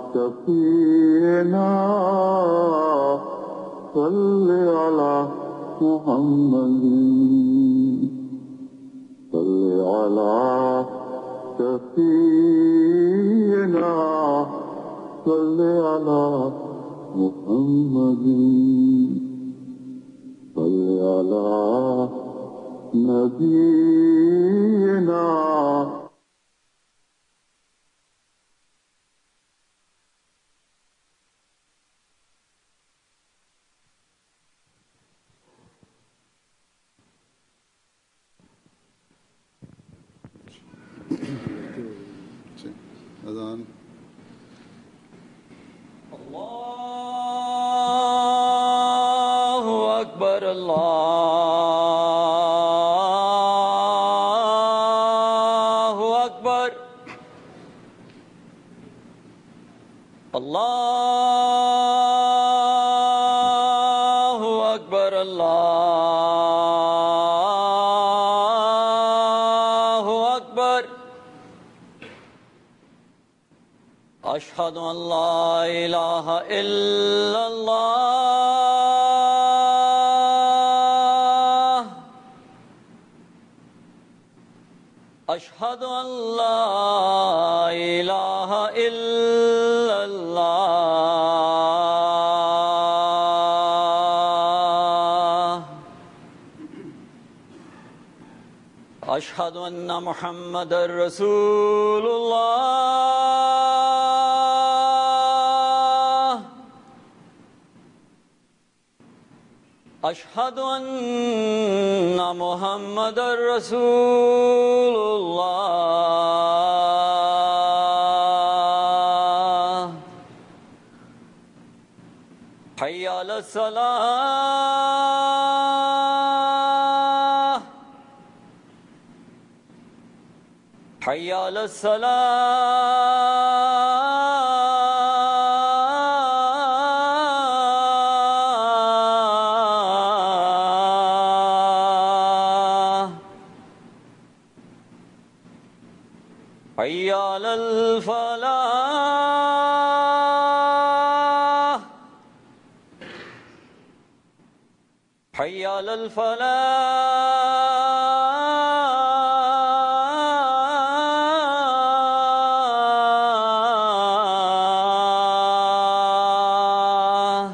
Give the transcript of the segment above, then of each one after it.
شفيعنا صل على محمد صل على شفيعنا صل على محمد صل على نبينا Sí. Adán. الله أكبر الله أكبر الله أكبر الله أكبر أشهد أن لا إله إلا الله أشهد أن لا إله إلا الله أشهد أن محمد رسول الله أشهد أن محمد رسول الله حي على الصلاة حي على الصلاة حي على الفلاح حي على الفلاح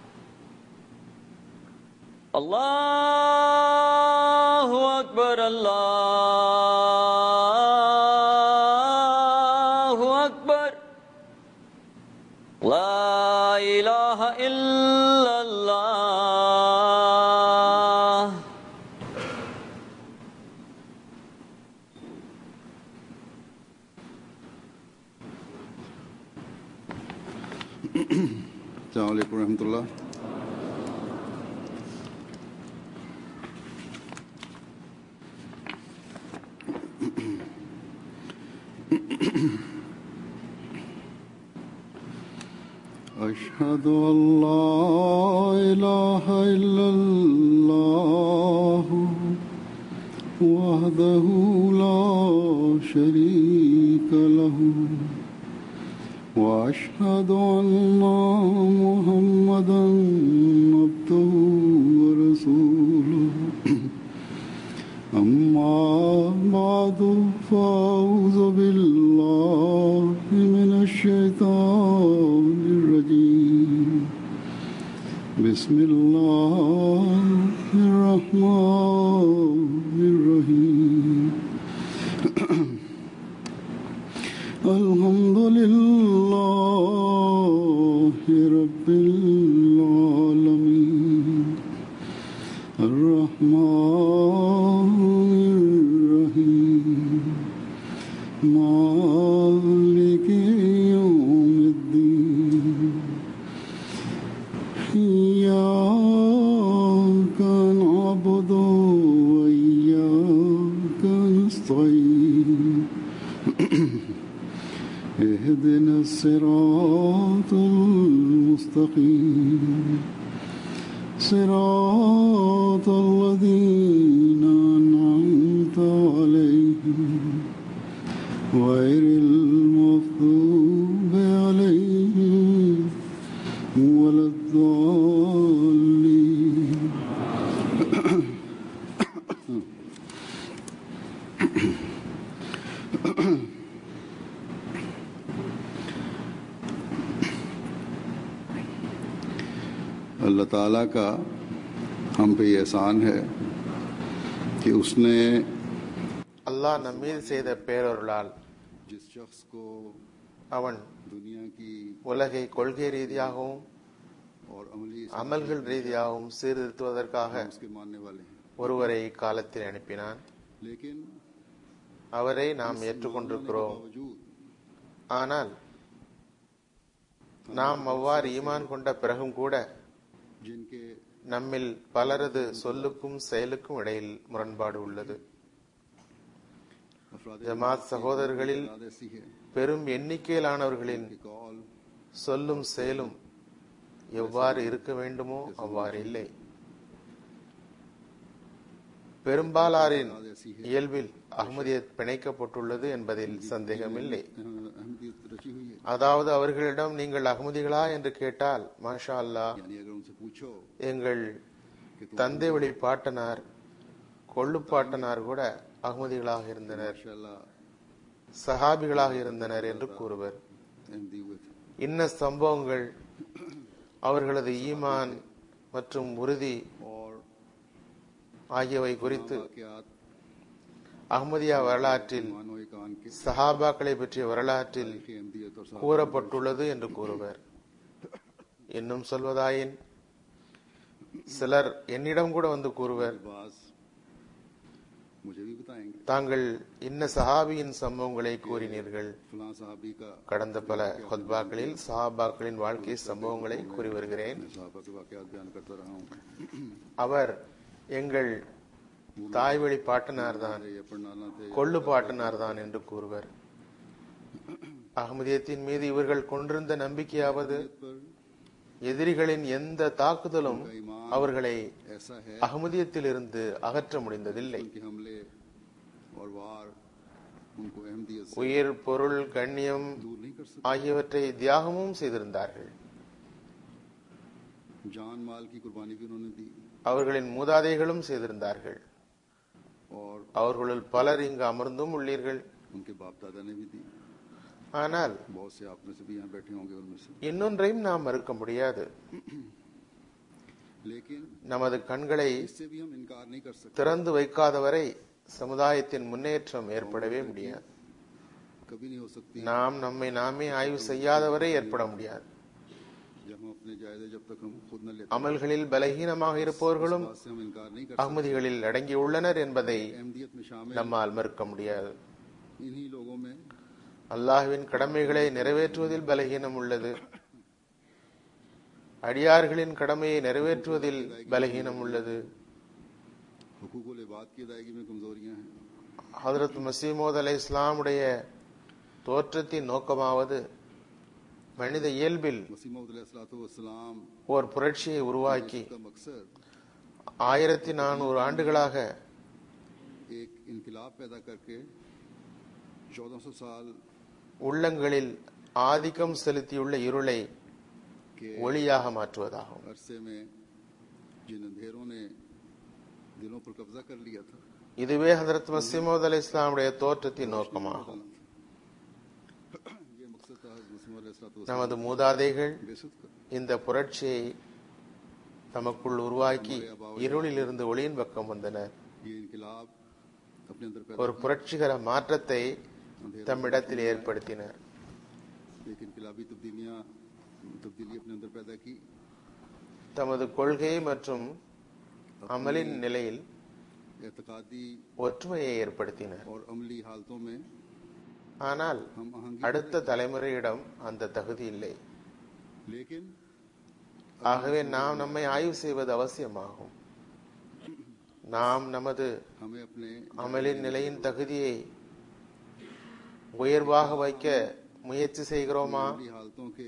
الله أكبر الله أكبر لا إله إلا الله السلام عليكم ورحمة الله أشهد أن لا إله إلا الله وحده لا شريك له واشهد ان محمدا عبده ورسوله اما بعد فاعوذ بالله من الشيطان الرجيم بسم الله الرحمن الرحيم الحمد لله رب العالمين الرحمن الرحيم مالك يوم الدين إياك نعبد وإياك نستعين اهدنا الصراط المستقيم صراط الذين أنعمت عليهم غير المغضوب عليهم अल्लाह ताला का हम पे ये एहसान है कि उसने அல்லாஹ் நம்மீது செய்த பேரொருளால் जिस शख्स को அவன் दुनिया की உலகை கொள்கை ரீதியாகவும் और अमली அமல்கள் ரீதியாகவும் சீர்திருத்துவதற்காக उसके मानने वाले हैं ஒருவரை காலத்தில் அனுப்பினான் लेकिन அவரை நாம் ஏற்றுக்கொண்டிருக்கிறோம் बावजूद ஆனால் நாம் அவ்வாறு ஈமான் கொண்ட பிறகும் கூட जिनके நம்மில் பலரது சொல்லுக்கும் செயலுக்கும் இடையில் முரண்பாடு உள்ளது अफराद ஜமாத் சகோதரர்களில் औलाद ऐसी है பெரும் எண்ணிக்கையிலானவர்களின் कि कौल சொல்லும் செயலும் எவ்வாறு இருக்க வேண்டுமோ அவ்வாறு இல்லை பெரும்பாலாரின் இயல்பில் அகமதியத் பிணைக்கப்பட்டுள்ளது என்பதில் சந்தேகமில்லை अहमदियत रची हुई है அதாவது அவர்களிடம் நீங்கள் அகமதிகளா என்று கேட்டால் மாஷா அல்லாஹ் यानी अगर उनसे पूछो எங்கள் தந்தை வழி பாட்டனார் கொள்ளுப்பாட்டனார் கூட அகமதிகளாக இருந்தனர் माशाल्लाह சஹாபிகளாக இருந்தனர் என்று கூறுவர் अहमदी हुए थे இன்ன சம்பவங்கள் அவர்களது ஈமான் மற்றும் உறுதி और ஆகியவை குறித்து वाकयात அஹ்மதியா வரலாற்றில் मानो कान के சஹாபாக்களை பற்றிய வரலாற்றில் अहमदियत और साहब கூறப்பட்டுள்ளது என்று கூறுவர் இன்னும் சொல்வதாயின் சிலர் என்னிடம் கூட வந்து கூறுவர் बाज मुझे भी बताएंगे தாங்கள் இன்ன சஹாபியின் சம்பவங்களை கூறினீர்கள் फलां साहबी का கடந்த பல ஹொத்பாக்களில் சஹாபாக்களின் வாழ்க்கை சம்பவங்களை கூறி வருகிறேன் मैं साहबा के वाकयात बयान करता रहा हूँ அவர் எங்கள் தாய் வழி பாட்டனார் தான் ये पढ़ना थे கொள்ளு பாட்டனார் தான் என்று கூறுவர் அகமதியத்தின் மீது இவர்கள் கொண்டிருந்த நம்பிக்கையாவது पर எதிரிகளின் எந்த தாக்குதலும் அவர்களை ऐसा है அகமதியத்திலிருந்து அகற்ற முடிந்ததில்லை उनके हमले और वार उनको अहमदियत से உயிர் பொருள் கண்ணியம் दूर नहीं कर सकते ஆகியவற்றை தியாகமும் செய்திருந்தார்கள் जान माल की कुर्बानी भी उन्होंने दी அவர்களின் மூதாதைகளும் செய்திருந்தார்கள் और அவர்களுள் பலர் இங்கு அமர்ந்தும் உள்ளீர்கள் उनके बाप दादा ने भी दी ஆனால் बहुत से आप में से भी यहाँ बैठे होंगे उनमें से இன்னொன்றையும் நாம் மறுக்க முடியாது लेकिन நமது கண்களை इससे भी हम इनकार नहीं कर सकते திறந்து வைக்காதவரை சமுதாயத்தின் முன்னேற்றம் ஏற்படவே முடியாது कभी नहीं हो सकती நாம் நம்மை நாமே ஆய்வு செய்யாதவரை ஏற்பட முடியாது जब हम अपने जायजे जब तक हम खुद न लेते அமல்களில் பலகீனமாக இருப்பவர்களும் बात से हम इनकार नहीं कर அகமதிகளில் அடங்கியுள்ளனர் என்பதை सकते अहमदियत में शामिल நம்மால் மறுக்க முடியாது इन्हीं लोगों में அல்லாஹ்வின் கடமைகளை நிறைவேற்றுவதில் பலகீனம் உள்ளது அடியார்களின் கடமையை நிறைவேற்றுவதில் பலகீனம் உள்ளது हुकूक इबाद की अदायगी में कमजोरियां हैं ஹதரத் மசீமோத் அலை இஸ்லாமுடைய தோற்றத்தின் நோக்கமாவது மனித இயல்பில் वसीम ஓர் புரட்சியை உருவாக்கி का मकसद ஆயிரத்தி நானூறு ஆண்டுகளாக एक इनकलाब पैदा करके चौदह सौ साल உள்ளங்களில் ஆதிக்கம் செலுத்தியுள்ள இருளை के ஒளியாக மாற்றுவதாகும் अरसे में जिन अंधेरों ने दिलों पर कब्जा कर लिया था இதுவே ஹதரத் மசீமோத் அலை இஸ்லாமுடைய தோற்றத்தின் நோக்கமாகும் ये मकसद था वसीम நமது மூதாதைகள் बेसुद का இந்த புரட்சியை தமக்குள் உருவாக்கி இருளிலிருந்து ஒளியின் பக்கம் வந்தனர் ये इनकलाब अपने अंदर पैदा ஒரு புரட்சிகர மாற்றத்தை தம்மிடத்தில் ஏற்படுத்தினர் एक इनकलाबी तब्दीलियां तब्दीली अपने अंदर पैदा की தமது கொள்கை மற்றும் அமலின் நிலையில் एतकादी ஒற்றுமையை ஏற்படுத்தினர் और अमली हालतों में ஆனால் हम आहंगी அடுத்த தலைமுறையிடம் அந்த தகுதி இல்லை लेकिन ஆகவே நாம் நம்மை ஆய்வு செய்வது அவசியமாகும் நாம் நமது हमें अपने அமலின் நிலையின் தகுதியை உயர்வாக வைக்க முயற்சி செய்கிறோமா अमली हालतों के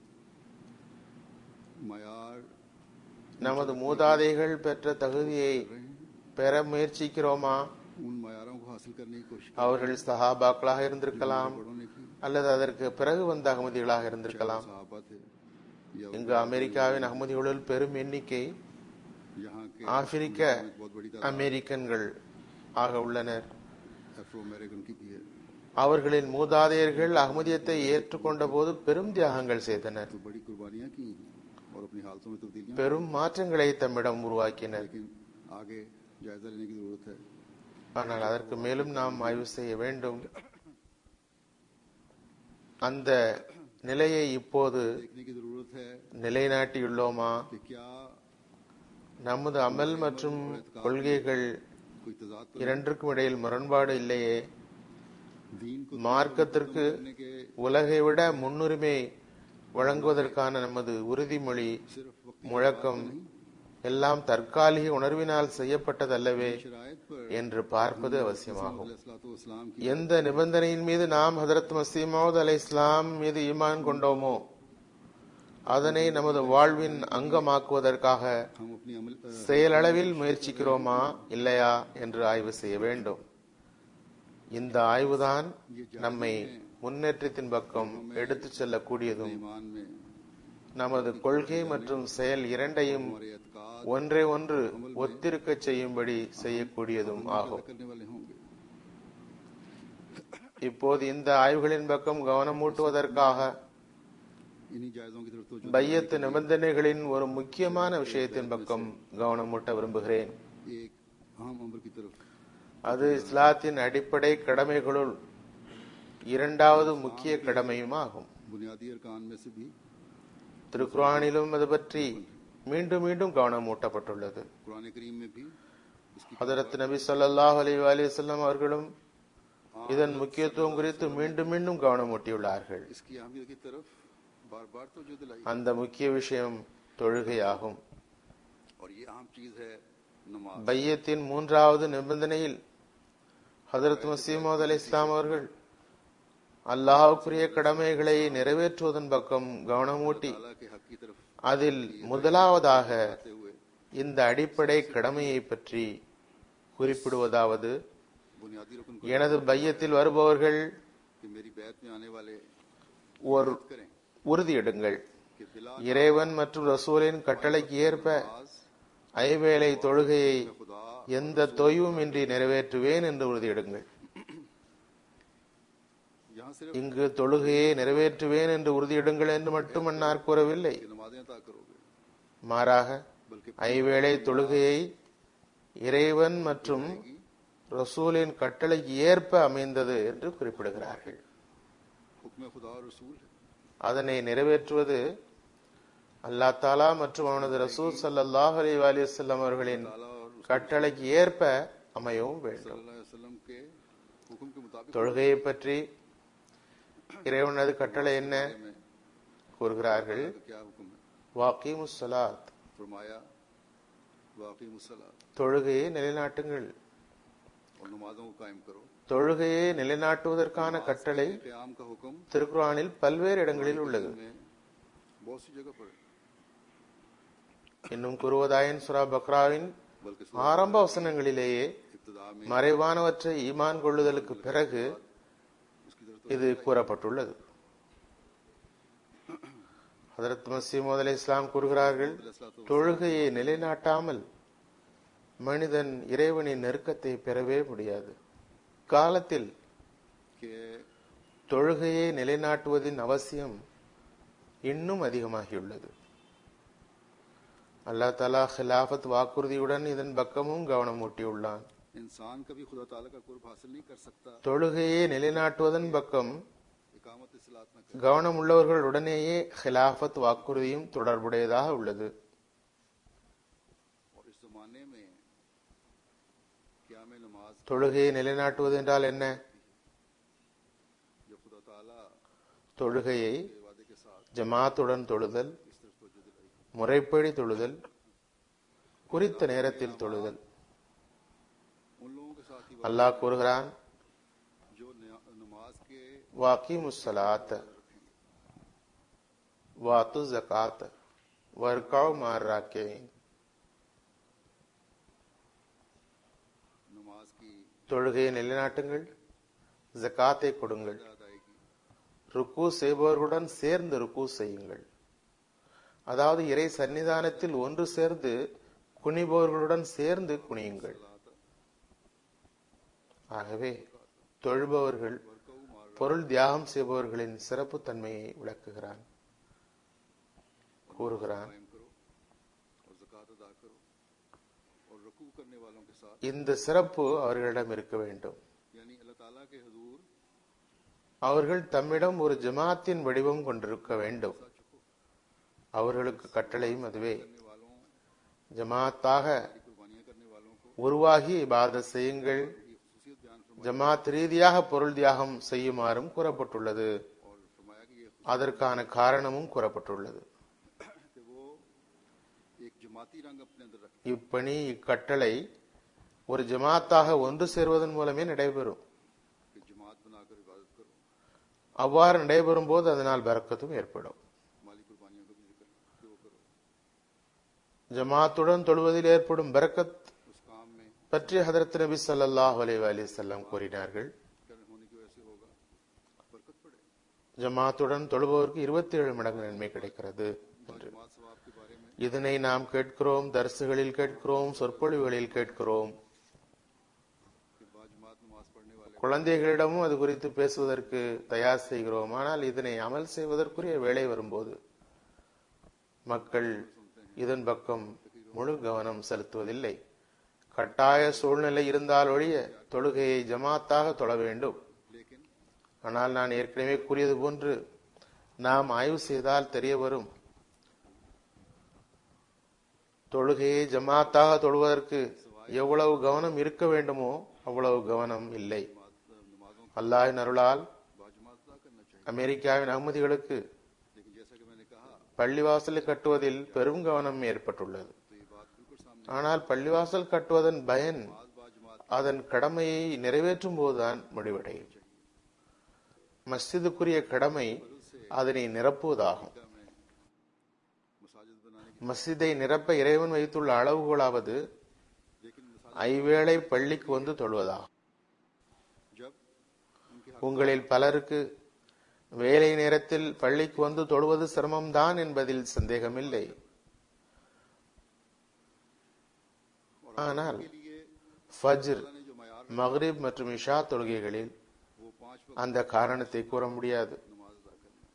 मयार நமது மூதாதைகள் பெற்ற தகுதியை பெற முயற்சிக்கிறோமா उन मयारों को हासिल करने की कोशिश அவர்கள் சஹாபாக்களாக இருந்திருக்கலாம் बड़ों ने की அல்லது அதற்கு பிறகு வந்த அகமதிகளாக இருந்திருக்கலாம் सहाबा थे या இங்கு அமெரிக்காவின் அகமதிகளுள் பெரும் எண்ணிக்கை यहाँ के ஆப்பிரிக்க बहुत बड़ी அமெரிக்கன்கள் ஆக உள்ளனர் अफ्रो अमेरिकन की भी है அவர்களின் மூதாதையர்கள் அகமதியத்தை ஏற்றுக்கொண்ட போது பெரும் தியாகங்கள் செய்தனர் तो बड़ी कुर्बानियां की और अपनी हालतों में तब्दीलियां பெரும் மாற்றங்களை தம்மிடம் உருவாக்கினர் लेकिन आगे जायजा लेने की जरूरत है ஆனால் அதற்கு மேலும் நாம் ஆய்வு செய்ய வேண்டும் அந்த நிலையை இப்போது देखने की जरूरत है நிலைநாட்டியுள்ளோமா कि क्या நமது அமல் மற்றும் கொள்கைகள் कोई तजाद तो இரண்டிற்கும் இடையில் முரண்பாடு இல்லையே दीन को மார்க்கத்திற்கு करने के உலகை விட முன்னுரிமை வழங்குவதற்கான நமது உறுதிமொழி सिर्फ वक्त முழக்கம் எல்லாம் தற்காலிக உணர்வினால் செய்யப்பட்டதல்லவே शरायत पर என்று பார்ப்பது அவசியமாகும் इस्लाम की எந்த நிபந்தனையின் மீது நாம் ஹதரத் மசீமௌத் அலை இஸ்லாம் மீது ஈமான் கொண்டோமோ அதனை நமது வாழ்வின் அங்கமாக்குவதற்காக हम अपनी अमल अ, செயலளவில் முயற்சிக்கிறோமா இல்லையா என்று ஆய்வு செய்ய வேண்டும் இந்த ஆய்வுதான் நம்மை முன்னேற்றத்தின் பக்கம் எடுத்துச் செல்லக்கூடியதும் ईमान में நமது கொள்கை மற்றும் செயல் இரண்டையும் हमारे एतकाद ஒன்றை ஒன்று ஒத்திருக்கச் செய்யும்படி செய்யக்கூடியதும் ஆகும் करने वाले होंगे இப்போது இந்த ஆய்வுகளின் பக்கம் கவனம் ஊட்டுவதற்காக इन्हीं जायजों की तरफ तो பையத்து நிபந்தனைகளின் ஒரு முக்கியமான விஷயத்தின் பக்கம் கவனம் ஊட்ட விரும்புகிறேன் एक अहम अमर की तरफ அது இஸ்லாத்தின் அடிப்படை கடமைகளுள் இரண்டாவது முக்கிய கடமையும் ஆகும் बुनियादी अरकान में से भी திருக்குரானிலும் அது பற்றி மீண்டும் மீண்டும் கவனம் ஊட்டப்பட்டுள்ளது कुरान करीम में भी इसकी ஹதரத் நபி ஸல்லல்லாஹு அலைஹி வஸல்லம் அவர்களும் இதன் முக்கியத்துவம் குறித்து மீண்டும் மீண்டும் கவனம் ஊட்டியுள்ளார்கள் इसकी अहमियत की तरफ बार बार तो जो दिलाई அந்த முக்கிய விஷயம் தொழுகையாகும் और ये अहम चीज है नमाज பையத்தின் மூன்றாவது நிபந்தனையில் ஹதரத் மசீமோத் அலி இஸ்லாம் அவர்கள் அல்லாஹ்வுக்குரிய கடமைகளை நிறைவேற்றுவதன் பக்கம் கவனமூட்டி अल्लाह के हक की तरफ அதில் முதலாவதாக आते हुए இந்த அடிப்படை கடமையை பற்றி குறிப்பிடுவதாவது बुनियादी रुकन को எனது பையத்தில் வருபவர்கள் कि मेरी बैत में आने वाले ஒரு करें உறுதியிடுங்கள் कि बिला இறைவன் மற்றும் ரசூலின் கட்டளைக்கு ஏற்ப नमाज ஐவேளை தொழுகையை खुदा எந்த தொய்வும் இன்றி நிறைவேற்றுவேன் என்று உறுதியிடுங்கள் यहाँ सिर्फ இங்கு தொழுகையை நிறைவேற்றுவேன் என்று உறுதியிடுங்கள் என்று மட்டும் அன்னார் கூறவில்லை कि नमाजें अता करोगे மாறாக बल्कि ஐவேளை தொழுகையை இறைவன் மற்றும் ரசூலின் கட்டளைக்கு ஏற்ப அமைந்தது என்று குறிப்பிடுகிறார்கள் हुक्म खुदा और रसूल है அதனை நிறைவேற்றுவது அல்லா தாலா மற்றும் அவனது ரசூல் ஸல்லல்லாஹு அலைஹி வஸல்லம் அவர்களின் ताला और கட்டளைக்கு ஏற்ப அமையவும் வேண்டும் सल्लल्लाहु अलैहि वसल्लम के हुक्म के मुताबिक தொழுகையை பற்றி இறைவனது கட்டளை என்ன में கூறுகிறார்கள் का क्या हुक्म है வாக்கிமுஸ் ஸலாத் फरमाया वाकई मुसला தொழுகையை நிலைநாட்டுங்கள் और नमाजों को कायम करो தொழுகையை நிலைநாட்டுவதற்கான கட்டளை क़याम का हुक्म திருக்குரானில் பல்வேறு இடங்களில் உள்ளது में बहुत सी जगह पर है। இன்னும் கூறுவதாயின் சுரா பக்ராவின் बल्कि ஆரம்ப வசனங்களிலேயே इब्तदा में மறைவானவற்றை ஈமான் கொள்ளுதலுக்கு பிறகு उसकी तरफ இது கூறப்பட்டுள்ளது ஹதரத் மசீமது அலி இஸ்லாம் கூறுகிறார்கள் தொழுகையை நிலைநாட்டாமல் மனிதன் இறைவனின் நெருக்கத்தை பெறவே முடியாது காலத்தில் कि தொழுகையை நிலைநாட்டுவதின் அவசியம் இன்னும் அதிகமாகியுள்ளது அல்லா தலா ஹிலாஃபத் வாக்குறுதியுடன் இதன் பக்கமும் கவனம் ஊட்டியுள்ளான் इंसान कभी खुदा ताला का कुर्ब हासिल नहीं कर सकता தொழுகையை நிலைநாட்டுவதன் பக்கம் इकामत सलात न करे கவனம் உள்ளவர்களுடனேயே ஹிலாஃபத் வாக்குறுதியும் தொடர்புடையதாக உள்ளது और इस जमाने में क्या में नमाज தொழுகையை நிலைநாட்டுவது என்றால் என்ன जब खुदा ताला தொழுகையை के वादे के साथ ஜமாத்துடன் தொழுதல் इस तरफ तवज्जो दिलाई முறைப்படி தொழுதல் குறித்த நேரத்தில் தொழுதல் उन लोगों के साथ ही அல்லாஹ் கூறுகிறான் जो न- नमाज के வாக்கிமுஸ்ஸலாத் வாத்து ஜகாத் வர்காவ் மார்ராக்கே नमाज की தொழுகையை நிலைநாட்டுங்கள் ஜகாத்தை கொடுங்கள் अदायगी ருக்கு செய்பவர்களுடன் சேர்ந்து ருக்கு செய்யுங்கள் அதாவது இறை சன்னிதானத்தில் ஒன்று சேர்ந்து குனிபவர்களுடன் சேர்ந்து குனியுங்கள் ஆகவே தொழுபவர்கள் பொருள் தியாகம் செய்பவர்களின் சிறப்பு தன்மையை விளக்குகிறான் கூறுகிறான் कायम करो और जक़ात अदा करो और रकू करने वालों के साथ இந்த சிறப்பு அவர்களிடம் இருக்க வேண்டும் यानी अल्लाह ताला के हजूर அவர்கள் தம்மிடம் ஒரு ஜமாத்தின் வடிவம் கொண்டிருக்க வேண்டும் அவர்களுக்கு கட்டளையும் அதுவே करने वालों ஜமாத்தாக की कुर्बानियां करने वालों को உருவாகி இபாதத் செய்யுங்கள் ये खसूसियत बयान फरमा ஜமாத் ரீதியாக பொருள் தியாகம் செய்யுமாறும் கூறப்பட்டுள்ளது और फरमाया कि ये அதற்கான காரணமும் கூறப்பட்டுள்ளது कि वो एक जमाती रंग अपने अंदर रखे இப்பணி இக்கட்டளை ஒரு ஜமாத்தாக ஒன்று சேர்வதன் மூலமே நடைபெறும் कि जमात बनाकर इबादत करो அவ்வாறு நடைபெறும் போது அதனால் பரக்கத்தும் ஏற்படும் माली कुर्बानियों का भी जिक्र कि वो करो ஜமாத்துடன் தொழுவதில் ஏற்படும் பரக்கத் उस काम में பற்றி ஹதரத் நபி ஸல்லல்லாஹு அலைஹி வஸல்லம் கூறினார்கள் कर होने की वजह से होगा बरकत पड़े ஜமாத்துடன் தொழுபவருக்கு இருபத்தி ஏழு மடங்கு நன்மை கிடைக்கிறது என்று जमात सवाब के बारे में இதனை நாம் கேட்கிறோம் தர்சுகளில் கேட்கிறோம் சொற்பொழிவுகளில் கேட்கிறோம் कि बाजमात नमाज पढ़ने वाले குழந்தைகளிடமும் அது குறித்து பேசுவதற்கு தயார் செய்கிறோம் ஆனால் இதனை அமல் செய்வதற்குரிய வேலை வரும்போது மக்கள் இதன் பக்கம் முழு கவனம் செலுத்துவதில்லை கட்டாய சூழ்நிலை இருந்தால் ஒழிய தொழுகையை ஜமாத்தாக தொழ வேண்டும் लेकिन ஆனால் நான் ஏற்கனவே கூறியது போன்று நாம் ஆய்வு செய்தால் தெரிய வரும் தொழுகையை ஜமாத்தாக தொழுவதற்கு எவ்வளவு கவனம் இருக்க வேண்டுமோ அவ்வளவு கவனம் இல்லை அல்லாஹின் அருளால் बाजमात अदा करना चाहिए அமெரிக்காவின் அகமதிகளுக்கு लेकिन जैसा कि मैंने कहा பள்ளிவாசலை கட்டுவதில் பெரும் கவனம் ஏற்பட்டுள்ளது तो ये बात बिल्कुल सामने ஆனால் பள்ளிவாசல் கட்டுவதன் பயன் आज बाजमात அதன் கடமையை நிறைவேற்றும் போதுதான் முடிவடையும் மஸ்ஜிதுக்குரிய கடமை அதனை நிரப்புவதாகும் में मसाजिद बनाने की மஸ்ஜிதை நிரப்ப இறைவன் வைத்துள்ள அளவுகோலாவது लेकिन मसाजिद ஐவேளை பள்ளிக்கு வந்து தொழுவதாகும் जब उनके உங்களில் பலருக்கு வேலை நேரத்தில் பள்ளிக்கு வந்து தொழுவது சிரமம்தான் என்பதில் சந்தேகமில்லை ஆனால் लिए ஃபஜ்ர் ने जो मैार மக்ரிப் மற்றும் இஷா தொழுகைகளில் वो पांच वक्त அந்த காரணத்தை கூற முடியாது नमाज अदा करना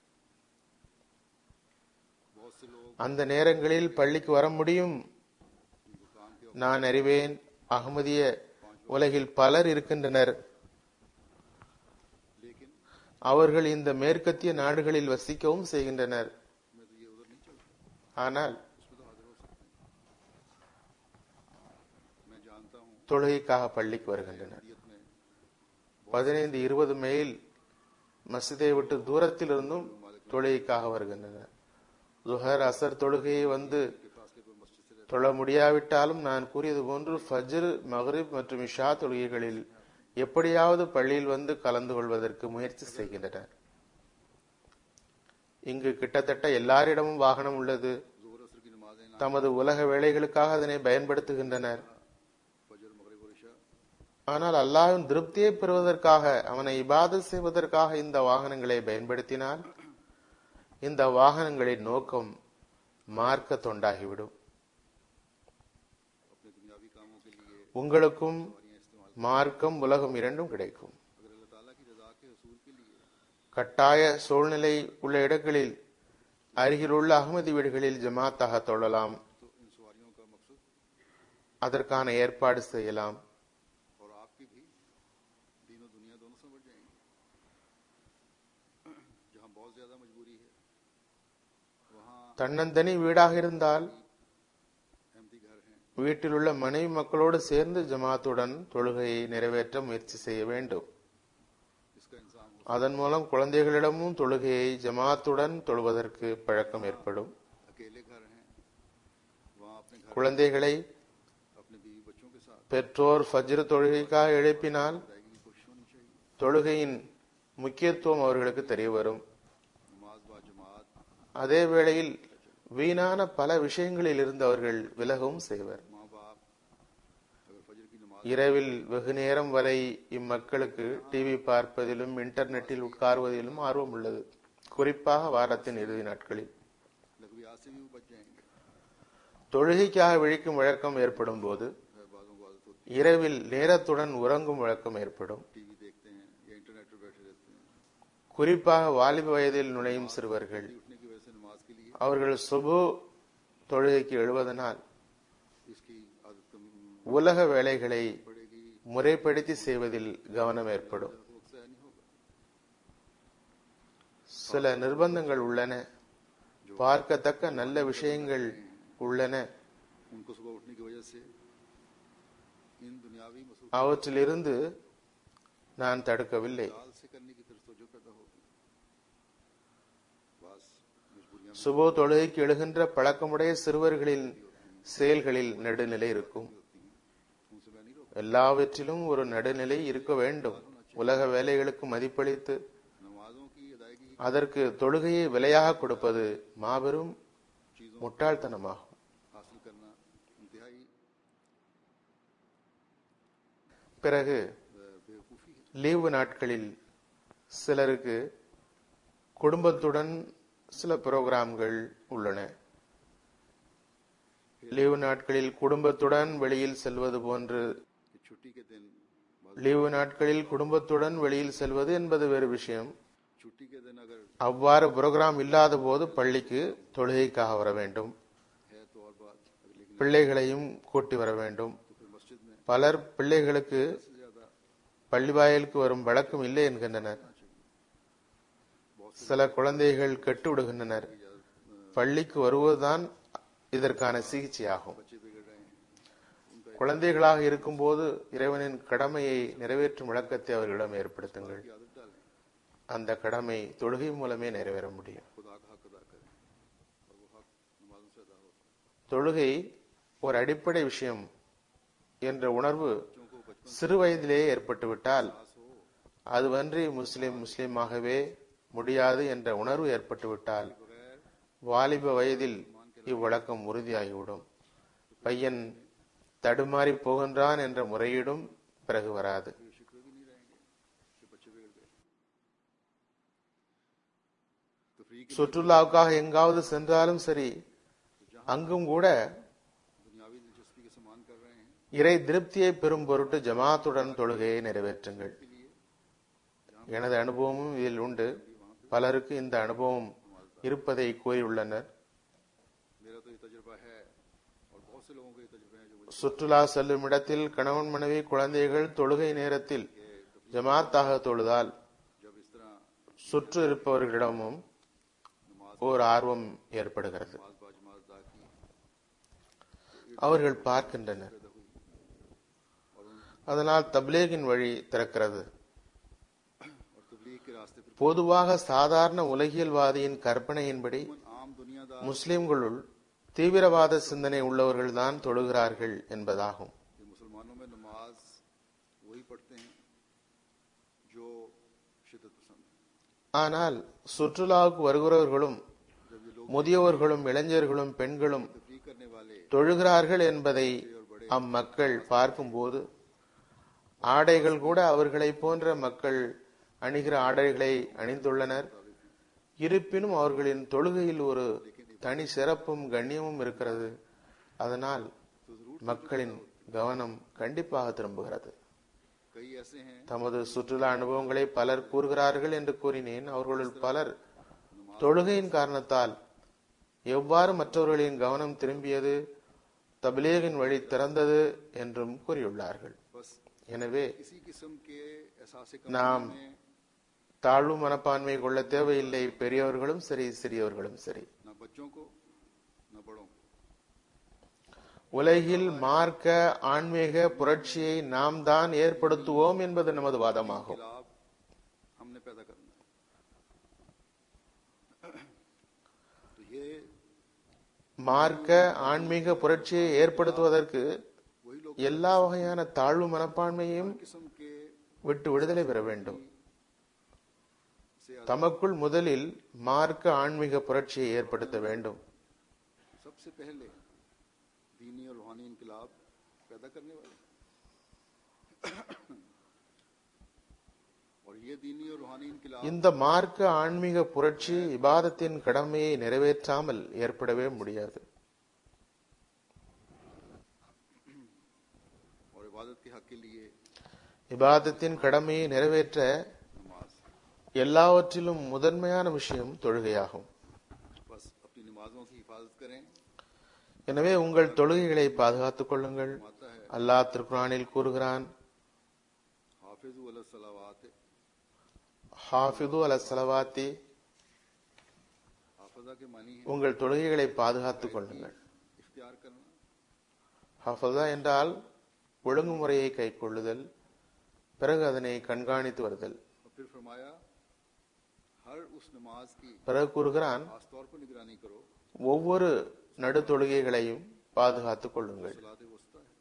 बहुत से लोग அந்த நேரங்களில் பள்ளிக்கு வர முடியும் जिनको काम के நான் அறிவேன் அகமதிய உலகில் பலர் இருக்கின்றனர் लेकिन அவர்கள் இந்த மேற்கத்திய நாடுகளில் வசிக்கவும் செய்கின்றனர் मैं तो ये उधर नहीं चलता ஆனால் उसमें तो हाजिर हो सकते हैं मैं जानता हूँ தொழுகைக்காக பள்ளிக்கு வருகின்றனர் नीयत में பதினைந்து இருபது மைல் மசிதை விட்டு தூரத்தில் இருந்தும் தொழுகைக்காக வருகின்றனர் துஹர் அசர் தொழுகையை வந்து फासले पर मस्जिद से தொழ முடியாவிட்டாலும் நான் கூறியது போன்று ஃபஜ்ர் மக்ரிப் மற்றும் இஷா தொழுகைகளில் எப்படியாவது பள்ளியில் வந்து கலந்து கொள்வதற்கு முயற்சி செய்கின்றனர் இங்கு கிட்டத்தட்ட எல்லாரிடமும் வாகனம் உள்ளது जोहर असर की नमाजें ना தமது உலக வேலைகளுக்காக அதனை பயன்படுத்துகின்றனர் फजर मगरिब और इशा ஆனால் அல்லாஹ்வின் திருப்தியை பெறுவதற்காக அவனை இபாதத் செய்வதற்காக இந்த வாகனங்களை பயன்படுத்தினால் இந்த வாகனங்களின் நோக்கம் மார்க்க தொண்டாகிவிடும் अपने दुनियावी कामों के लिए உங்களுக்கும் மார்க்கம் உலகம் இரண்டும் கிடைக்கும் अगर अल्लाह ताला की रजा के हसूल के लिए கட்டாய சூழ்நிலை உள்ள இடங்களில் அருகிலுள்ள அகமதி வீடுகளில் ஜமாத்தாக தொழலாம் तो इन सवारियों का मकसद அதற்கான ஏற்பாடு செய்யலாம் और आपकी भी दीन और दुनिया दोनों समझ जाएंगे जहाँ बहुत ज्यादा मजबूरी है वहाँ தன்னந்தனி வீடாக இருந்தால் अहमदी घर हैं வீட்டில் உள்ள மனைவி மக்களோடு சேர்ந்து ஜமாத்துடன் தொழுகையை நிறைவேற்ற முயற்சி செய்ய வேண்டும் इसका इंसान हो அதன் மூலம் குழந்தைகளிடமும் தொழுகையை ஜமாத்துடன் தொழுவதற்கு பழக்கம் ஏற்படும் अकेले घर हैं वहाँ अपने घर குழந்தைகளை अपने बीवी बच्चों के साथ பெற்றோர் ஃபஜ்ர் தொழுகைக்காக எழுப்பினால் अदायगी की कोशिश होनी चाहिए தொழுகையின் முக்கியத்துவம் அவர்களுக்கு தெரிய வரும் नमाज बा जमात அதே வேளையில் வீணான பல விஷயங்களில் இருந்து அவர்கள் விலகவும் செய்வர் माँ बाप अगर फजर की नमाज இரவில் வெகு நேரம் வரை இம்மக்களுக்கு டிவி பார்ப்பதிலும் இன்டர்நெட்டில் உட்காருவதிலும் ஆர்வம் உள்ளது குறிப்பாக வாரத்தின் இறுதி நாட்களில் लघवियात से भी वो बच जाएंगे தொழுகைக்காக விழிக்கும் வழக்கம் ஏற்படும் போது है बाजों को आदत होती இரவில் நேரத்துடன் உறங்கும் வழக்கம் ஏற்படும் है टीवी देखते हैं जनरेटर बैठे रहते हैं குறிப்பாக வாலிப வயதில் நுழையும் சிறுவர்கள் उठने की वजह से नमाज के लिए அவர்கள் சுபு தொழுகைக்கு எழுவதனால் इसकी आदत कम உலக வேலைகளை पड़ेगी முறைப்படுத்தி செய்வதில் கவனம் ஏற்படும் तो वक्त ज़ाया नहीं होगा சில நிர்பந்தங்கள் உள்ளன பார்க்கத்தக்க நல்ல விஷயங்கள் உள்ளன उनको सुबह उठने की वजह से इन दुनियावी मसूल அவற்றிலிருந்து நான் தடுக்கவில்லை से करने की तरफ तवज्जो पैदा होगी बस मजबूरियां சுபோ தொழுகைக்கு எழுகின்ற பழக்கமுடைய சிறுவர்களின் செயல்களில் நடுநிலை இருக்கும் उनसे मैं नहीं रोक எல்லாவற்றிலும் ஒரு நடுநிலை இருக்க வேண்டும் உலக வேலைகளுக்கு மதிப்பளித்து नमाजों की अदायगी அதற்கு தொழுகையை விலையாக கொடுப்பது மாபெரும் முட்டாள்தனமாகும் हासिल करना इंतहाई பிறகு बेवकूफ़ी है லீவு நாட்களில் சிலருக்கு குடும்பத்துடன் சில புரோகிராம்கள் உள்ளன லீவு நாட்களில் குடும்பத்துடன் வெளியில் செல்வது போன்று कि छुट्टी के दिन லீவு நாட்களில் குடும்பத்துடன் வெளியில் செல்வது என்பது வேறு விஷயம் छुट्टी के दिन अगर அவ்வாறு புரோகிராம் இல்லாத போது பள்ளிக்கு தொழுகைக்காக வர வேண்டும் है तो और बात अगर लेकिन பிள்ளைகளையும் கூட்டி வர வேண்டும் तो फिर मस्जिद में பலர் பிள்ளைகளுக்கு सबसे ज्यादा பள்ளி வாயிலுக்கு வரும் வழக்கம் இல்லை என்கின்றனர் சில குழந்தைகள் கெட்டு விடுகின்றனர் பள்ளிக்கு வருவதுதான் இதற்கான சிகிச்சையாகும் बच्चे बिगड़ रहे हैं குழந்தைகளாக இருக்கும்போது இறைவனின் கடமையை நிறைவேற்றும் விளக்கத்தை அவர்களிடம் ஏற்படுத்துங்கள் की आदत डालें அந்த கடமை தொழுகை மூலமே நிறைவேற முடியும் खुदा का हक अदा करें और वो हक नमाजों से अदा होता है தொழுகை ஒரு அடிப்படை விஷயம் என்ற உணர்வு சிறு வயதிலேயே ஏற்பட்டுவிட்டால் அதுவன்றி முஸ்லிம் முஸ்லிமாகவே முடியாது என்ற உணர்வு ஏற்பட்டுவிட்டால் வாலிப வயதில் இவ்வழக்கம் உறுதியாகிவிடும் பையன் தடுமாறி போகின்றான் என்ற முறையீடும் பிறகு வராது शिकवे भी नहीं रहेंगे कि बच्चे बिगड़ गए तफरीक சுற்றுலாவுக்காக எங்காவது சென்றாலும் சரி அங்கும் கூட दुनियावी दिलचस्पी के समान कर रहे हैं இறை திருப்தியை பெறும் பொருட்டு ஜமாத்துடன் தொழுகையை நிறைவேற்றுங்கள் எனது அனுபவமும் இதில் உண்டு பலருக்கு இந்த அனுபவம் இருப்பதை கூறியுள்ளனர் मेरा तो ये तजुर्बा है और बहुत से लोगों के ये तजुर्बे हैं जो मुझे சுற்றுலா செல்லும் இடத்தில் கணவன் மனைவி குழந்தைகள் தொழுகை நேரத்தில் ஜமாத்தாக தொழுதால் जब इस तरह சுற்று இருப்பவர்களிடமும் ஓர் ஆர்வம் ஏற்படுகிறது नमाज बाजमात अदा की அவர்கள் பார்க்கின்றனர் அதனால் தப்லீகின் வழி திறக்கிறது और तबलीग के रास्ते पर பொதுவாக சாதாரண உலகியல்வாதியின் கற்பனையின்படி आम दुनियादार முஸ்லிம்களுள் தீவிரவாத சிந்தனை உள்ளவர்கள்தான் தொழுகிறார்கள் என்பதாகும் ये मुसलमानों में नमाज वही पढ़ते हैं जो शिदत पसंद है ஆனால் சுற்றுலாவுக்கு வருகிறவர்களும் முதியவர்களும் இளைஞர்களும் பெண்களும் तफरीक करने वाले தொழுகிறார்கள் என்பதை அம்மக்கள் பார்க்கும்போது ஆடைகள் கூட அவர்களைப் போன்ற மக்கள் அணிகிற ஆடைகளை அணிந்துள்ளனர் இருப்பினும் அவர்களின் தொழுகையில் ஒரு தனி சிறப்பும் கண்ணியமும் இருக்கிறது அதனால் மக்களின் கவனம் கண்டிப்பாக திரும்புகிறது कई ऐसे हैं தமது சுற்றுலா அனுபவங்களை பலர் கூறுகிறார்கள் என்று கூறினேன் அவர்களுள் பலர் தொழுகையின் காரணத்தால் எவ்வாறு மற்றவர்களின் கவனம் திரும்பியது தபிலேகின் வழி திறந்தது என்றும் கூறியுள்ளார்கள் बस எனவே इसी किस्म के एहसास நாம் में தாழ்வு மனப்பான்மை கொள்ள தேவையில்லை பெரியவர்களும் சரி சிறியவர்களும் சரி न बच्चों को न बड़ों को உலகில் மார்க்க ஆன்மீக புரட்சியை நாம் தான் ஏற்படுத்துவோம் என்பது நமது வாதமாகும் खिलाफ हमने पैदा करना है तो ये மார்க்க ஆன்மீக புரட்சியை ஏற்படுத்துவதற்கு वही लोग எல்லா வகையான தாழ்வு மனப்பான்மையும் किस्म के விட்டு விடுதலை பெற வேண்டும் से தமக்குள் முதலில் மார்க்க ஆன்மீக புரட்சியை ஏற்படுத்த வேண்டும் सबसे पहले दीनी और रूहानी इनकलाब पैदा करने वाले और ये दीनी और रूहानी इनकलाब இந்த மார்க்க ஆன்மீக புரட்சி இபாதத்தின் கடமையை நிறைவேற்றாமல் ஏற்படவே முடியாது और इबादत के हक के लिए இபாதத்தின் கடமையை நிறைவேற்ற எல்லாவற்றிலும் முதன்மையான விஷயம் தொழுகையாகும் बस अपनी नमाजों की हिफाजत करें எனவே உங்கள் தொழுகைகளை பாதுகாத்துக் கொள்ளுங்கள் माता है அல்லாஹ் திருக்குரானில் கூறுகிறான் हाफिज सलावात ஹாஃபிது அல சலவாத்தி हाफजा के मानी है உங்கள் தொழுகைகளை பாதுகாத்துக் கொள்ளுங்கள் इख्तियार करना ஹாஃபதா என்றால் ஒழுங்குமுறையை கைக்கொள்ளுதல் பிறகு அதனை கண்காணித்து வருதல் और फिर फरमाया हर उस नमाज की பிறகு கூறுகிறான் खास तौर पर निगरानी करो ஒவ்வொரு நடு தொழுகைகளையும் பாதுகாத்துக் கொள்ளுங்கள் सलात वस्ता है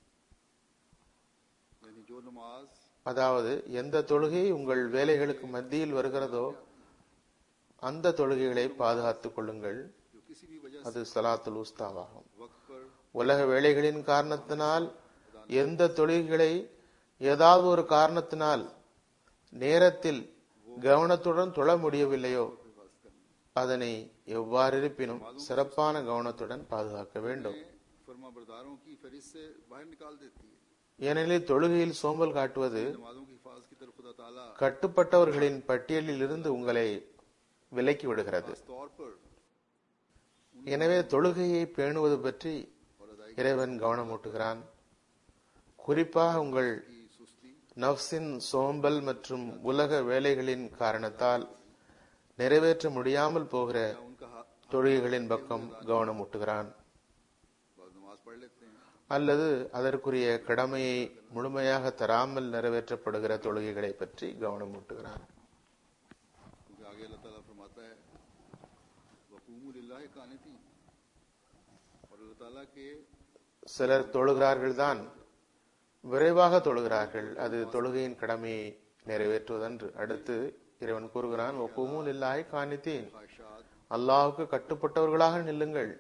यानी जो नमाज அதாவது எந்த தொழுகை உங்கள் வேலைகளுக்கு மத்தியில் வருகிறதோ அந்த தொழுகைகளை பாதுகாத்துக் கொள்ளுங்கள் जो किसी भी वजह அது சலாத்துல் உஸ்தாவாகும் से वक्त पर உலக வேலைகளின் காரணத்தினால் எந்த தொழுகைகளை ஏதாவது ஒரு காரணத்தினால் நேரத்தில் கவனத்துடன் தொழ முடியவில்லையோ அதனை எவ்வாறு இருப்பினும் சிறப்பான கவனத்துடன் பாதுகாக்க வேண்டும் फर्मा बरदारों की फहरिस्त से बाहर निकाल देती है ஏனெனில் தொழுகையில் சோம்பல் காட்டுவது नमाजों की हिफाजत की तरफ खुदा ताला கட்டுப்பட்டவர்களின் பட்டியலில் இருந்து உங்களை விலக்கி விடுகிறது खास तौर पर எனவே தொழுகையை பேணுவது பற்றி और अदायगी இறைவன் கவனமூட்டுகிறான் குறிப்பாக உங்கள் की सुस्ती நஃப்ஸின் சோம்பல் மற்றும் உலக வேலைகளின் காரணத்தால் நிறைவேற்ற முடியாமல் போகிற उनका हा- தொழுகைகளின் பக்கம் கவனமூட்டுகிறான் बाद नमाज पढ़ लेते हैं அல்லது அதற்குரிய கடமையை முழுமையாக தராமல் நிறைவேற்றப்படுகிற தொழுகைகளை பற்றி கவனமூட்டுகிறான் क्योंकि आगे अल्लाह ताला फरमाता है वकूमु लिल्लाहि कानितीन और अल्लाह ताला के சிலர் தொழுகிறார்கள் தான் விரைவாக தொழுகிறார்கள் அது தொழுகையின் கடமையை நிறைவேற்றுவதன்று அடுத்து இறைவன் கூறுகிறான் ஒப்புமுல் இல்லாய் காணித்தீன் ख्वाहिशात அல்லாஹுக்கு கட்டுப்பட்டவர்களாக நில்லுங்கள்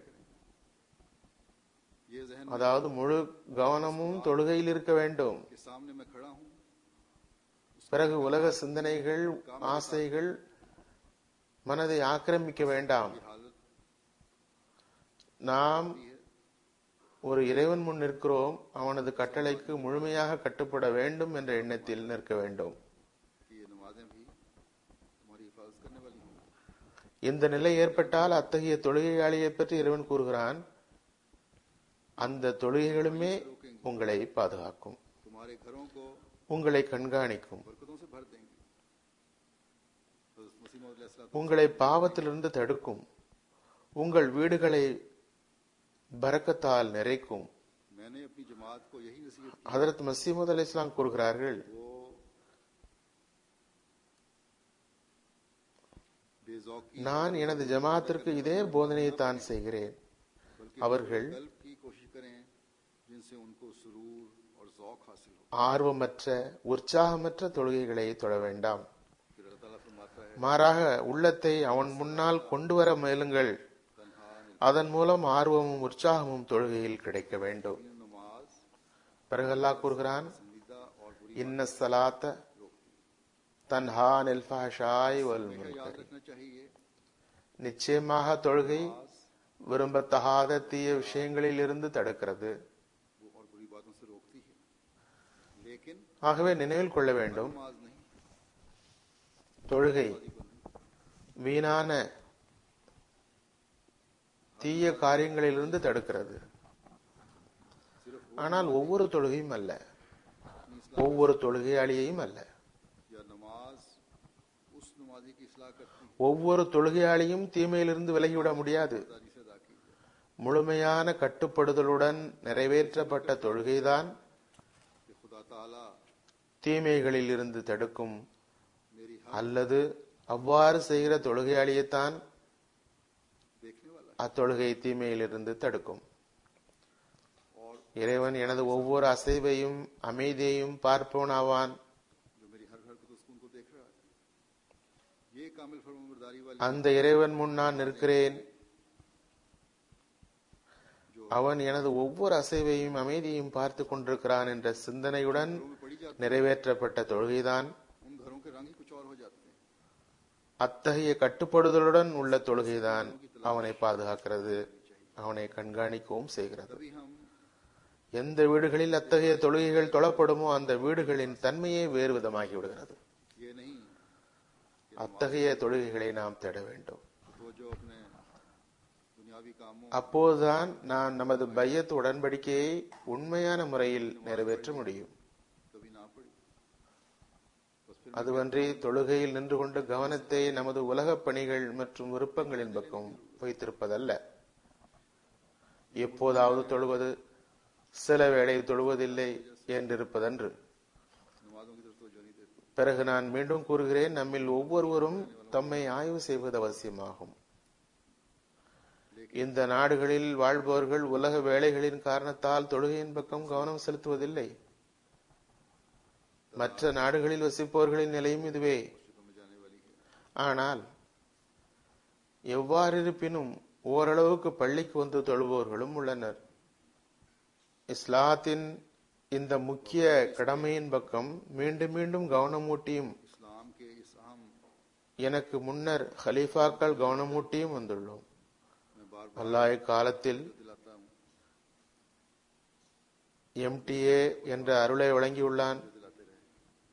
ये जहन அதாவது முழு கவனமும் தொழுகையில் இருக்க வேண்டும் के सामने मैं खड़ा हूँ பிறகு உலக சிந்தனைகள் ஆசைகள் மனதை ஆக்கிரமிக்க வேண்டாம் की हालत நாம் ஒரு இறைவன் முன் நிற்கிறோம் அவனது கட்டளைக்கு முழுமையாக கட்டுப்பட வேண்டும் என்ற எண்ணத்தில் நிற்க வேண்டும் कि ये नमाजें भी तुम्हारी हिफाजत करने वाली हैं இந்த நிலை ஏற்பட்டால் அத்தகைய தொழுகையாளியை பற்றி இறைவன் கூறுகிறான் அந்த தொழுகைகளுமே உங்களை பாதுகாக்கும் तुम्हारे घरों को உங்களை கண்காணிக்கும் बरकतों से भर देंगे हज़रत मसीह मौद अलैहिस्सलाम உங்களை பாவத்திலிருந்து தடுக்கும் உங்கள் வீடுகளை பரக்கத்தால் நிறைக்கும் मैंने अपनी जमात को यही नसीहत की ஹதரத் மசீமது அலி இஸ்லாம் கூறுகிறார்கள் वो बेजौकी நான் எனது ஜமாத்திற்கு இதே போதனையை தான் செய்கிறேன் बल्कि அவர்கள் कल्ब की कोशिश करें जिनसे उनको सुरूर और जौक हासिल हो ஆர்வமற்ற உற்சாகமற்ற தொழுகைகளை தொழ வேண்டாம் फिर अल्लाह ताला फरमाता है மாறாக உள்ளத்தை அவன் முன்னால் கொண்டு வர முயலுங்கள் तन्हा அதன் மூலம் ஆர்வமும் உற்சாகமும் தொழுகையில் கிடைக்க வேண்டும் निर्भीक नमाज பிறகு அல்லாஹ் கூறுகிறான் पसंदीदा और बुरी இன்ன சலாத்த தன்ஹா நில் ஃபஹஷாய் வல் बात का याद முன்கரி रखना चाहिए நிச்சயமாக தொழுகை விரும்பத்தகாத தீய விஷயங்களில் இருந்து தடுக்கிறது वो और बुरी बातों से रोकती है लेकिन ஆகவே நினைவில் கொள்ள வேண்டும் नमाज नहीं தொழுகை வீணான தீய காரியங்களிலிருந்து தடுக்கிறது ஆனால் ஒவ்வொரு தொழுகையும் அல்ல ஒவ்வொரு தொழுகையாளியையும் அல்ல या नमाज उस नमाजी की इसलाह करती है ஒவ்வொரு தொழுகையாளியும் தீமையிலிருந்து விலகிவிட முடியாது दारी से अदा की जाए முழுமையான கட்டுப்படுதலுடன் நிறைவேற்றப்பட்ட தொழுகைதான் कि खुदा ताला தீமைகளில் இருந்து தடுக்கும் मेरी அல்லது அவ்வாறு செய்கிற தொழுகையாளியைத்தான் देखने वाला அத்தொழுகை தீமையிலிருந்து தடுக்கும் है और இறைவன் எனது ஒவ்வொரு அசைவையும் அமைதியையும் பார்ப்பவனாவான் जो मेरी हर हरकत उसको उनको देख रहा है ये कामिल फरमाबरदारी वाली அந்த इறைவன் முன் நான் நிற்கிறேன் அவன் எனது ஒவ்வொரு அசைவையும் அமைதியையும் பார்த்து கொண்டிருக்கிறான் என்ற சிந்தனையுடன் घरों में पड़ी जाती நிறைவேற்றப்பட்ட தொழுகைதான் है उन घरों के रंग ही कुछ और हो जाते हैं அத்தகைய கட்டுப்படுதலுடன் உள்ள தொழுகைதான் அவனை பாதுகாக்கிறது அவனை கண்காணிக்கவும் செய்கிறது तभी हम எந்த வீடுகளில் அத்தகைய தொழுகைகள் தொழப்படுமோ அந்த வீடுகளின் தன்மையே வேறு விதமாகி விடுகிறது ये नहीं அத்தகைய தொழுகைகளை நாம் தேட வேண்டும் तो जो अपने दुनियावी कामों அப்போதுதான் நாம் நமது பையத் உடன்படிக்கையை உண்மையான முறையில் நிறைவேற்ற முடியும் कभी ना पड़ी बस फिर அதுவன்றி தொழுகையில் நின்று கொண்டு கவனத்தை நமது உலகப் பணிகள் மற்றும் விருப்பங்களின் பக்கம் வைத்திருப்பதல்ல எப்போதாவது தொழுவது சில வேளை தொழுவதில்லை என்றிருப்பதன்று नमाजों की तरफ तो नहीं देते பிறகு நான் மீண்டும் கூறுகிறேன் நம்மில் ஒவ்வொருவரும் தம்மை ஆய்வு செய்வது அவசியமாகும் இந்த நாடுகளில் வாழ்பவர்கள் உலக வேலைகளின் காரணத்தால் தொழுகையின் பக்கம் கவனம் செலுத்துவதில்லை மற்ற நாடுகளில் வசிப்பவர்களின் நிலையும் இதுவே ஆனால் எவ்வாறிருப்பினும் ஓரளவுக்கு பள்ளிக்கு வந்து தொழுபவர்களும் உள்ளனர் இஸ்லாத்தின் இந்த முக்கிய கடமையின் பக்கம் மீண்டும் மீண்டும் கவனமூட்டியும் इस्लाम के इस अहम எனக்கு முன்னர் ஹலீஃபாக்கள் கவனமூட்டியும் வந்துள்ளோம் में बार அல்லாஹ் காலத்தில் बार दिलाता हूँ எம்டிஏ என்ற அருளை வழங்கியுள்ளான் दिलाते रहे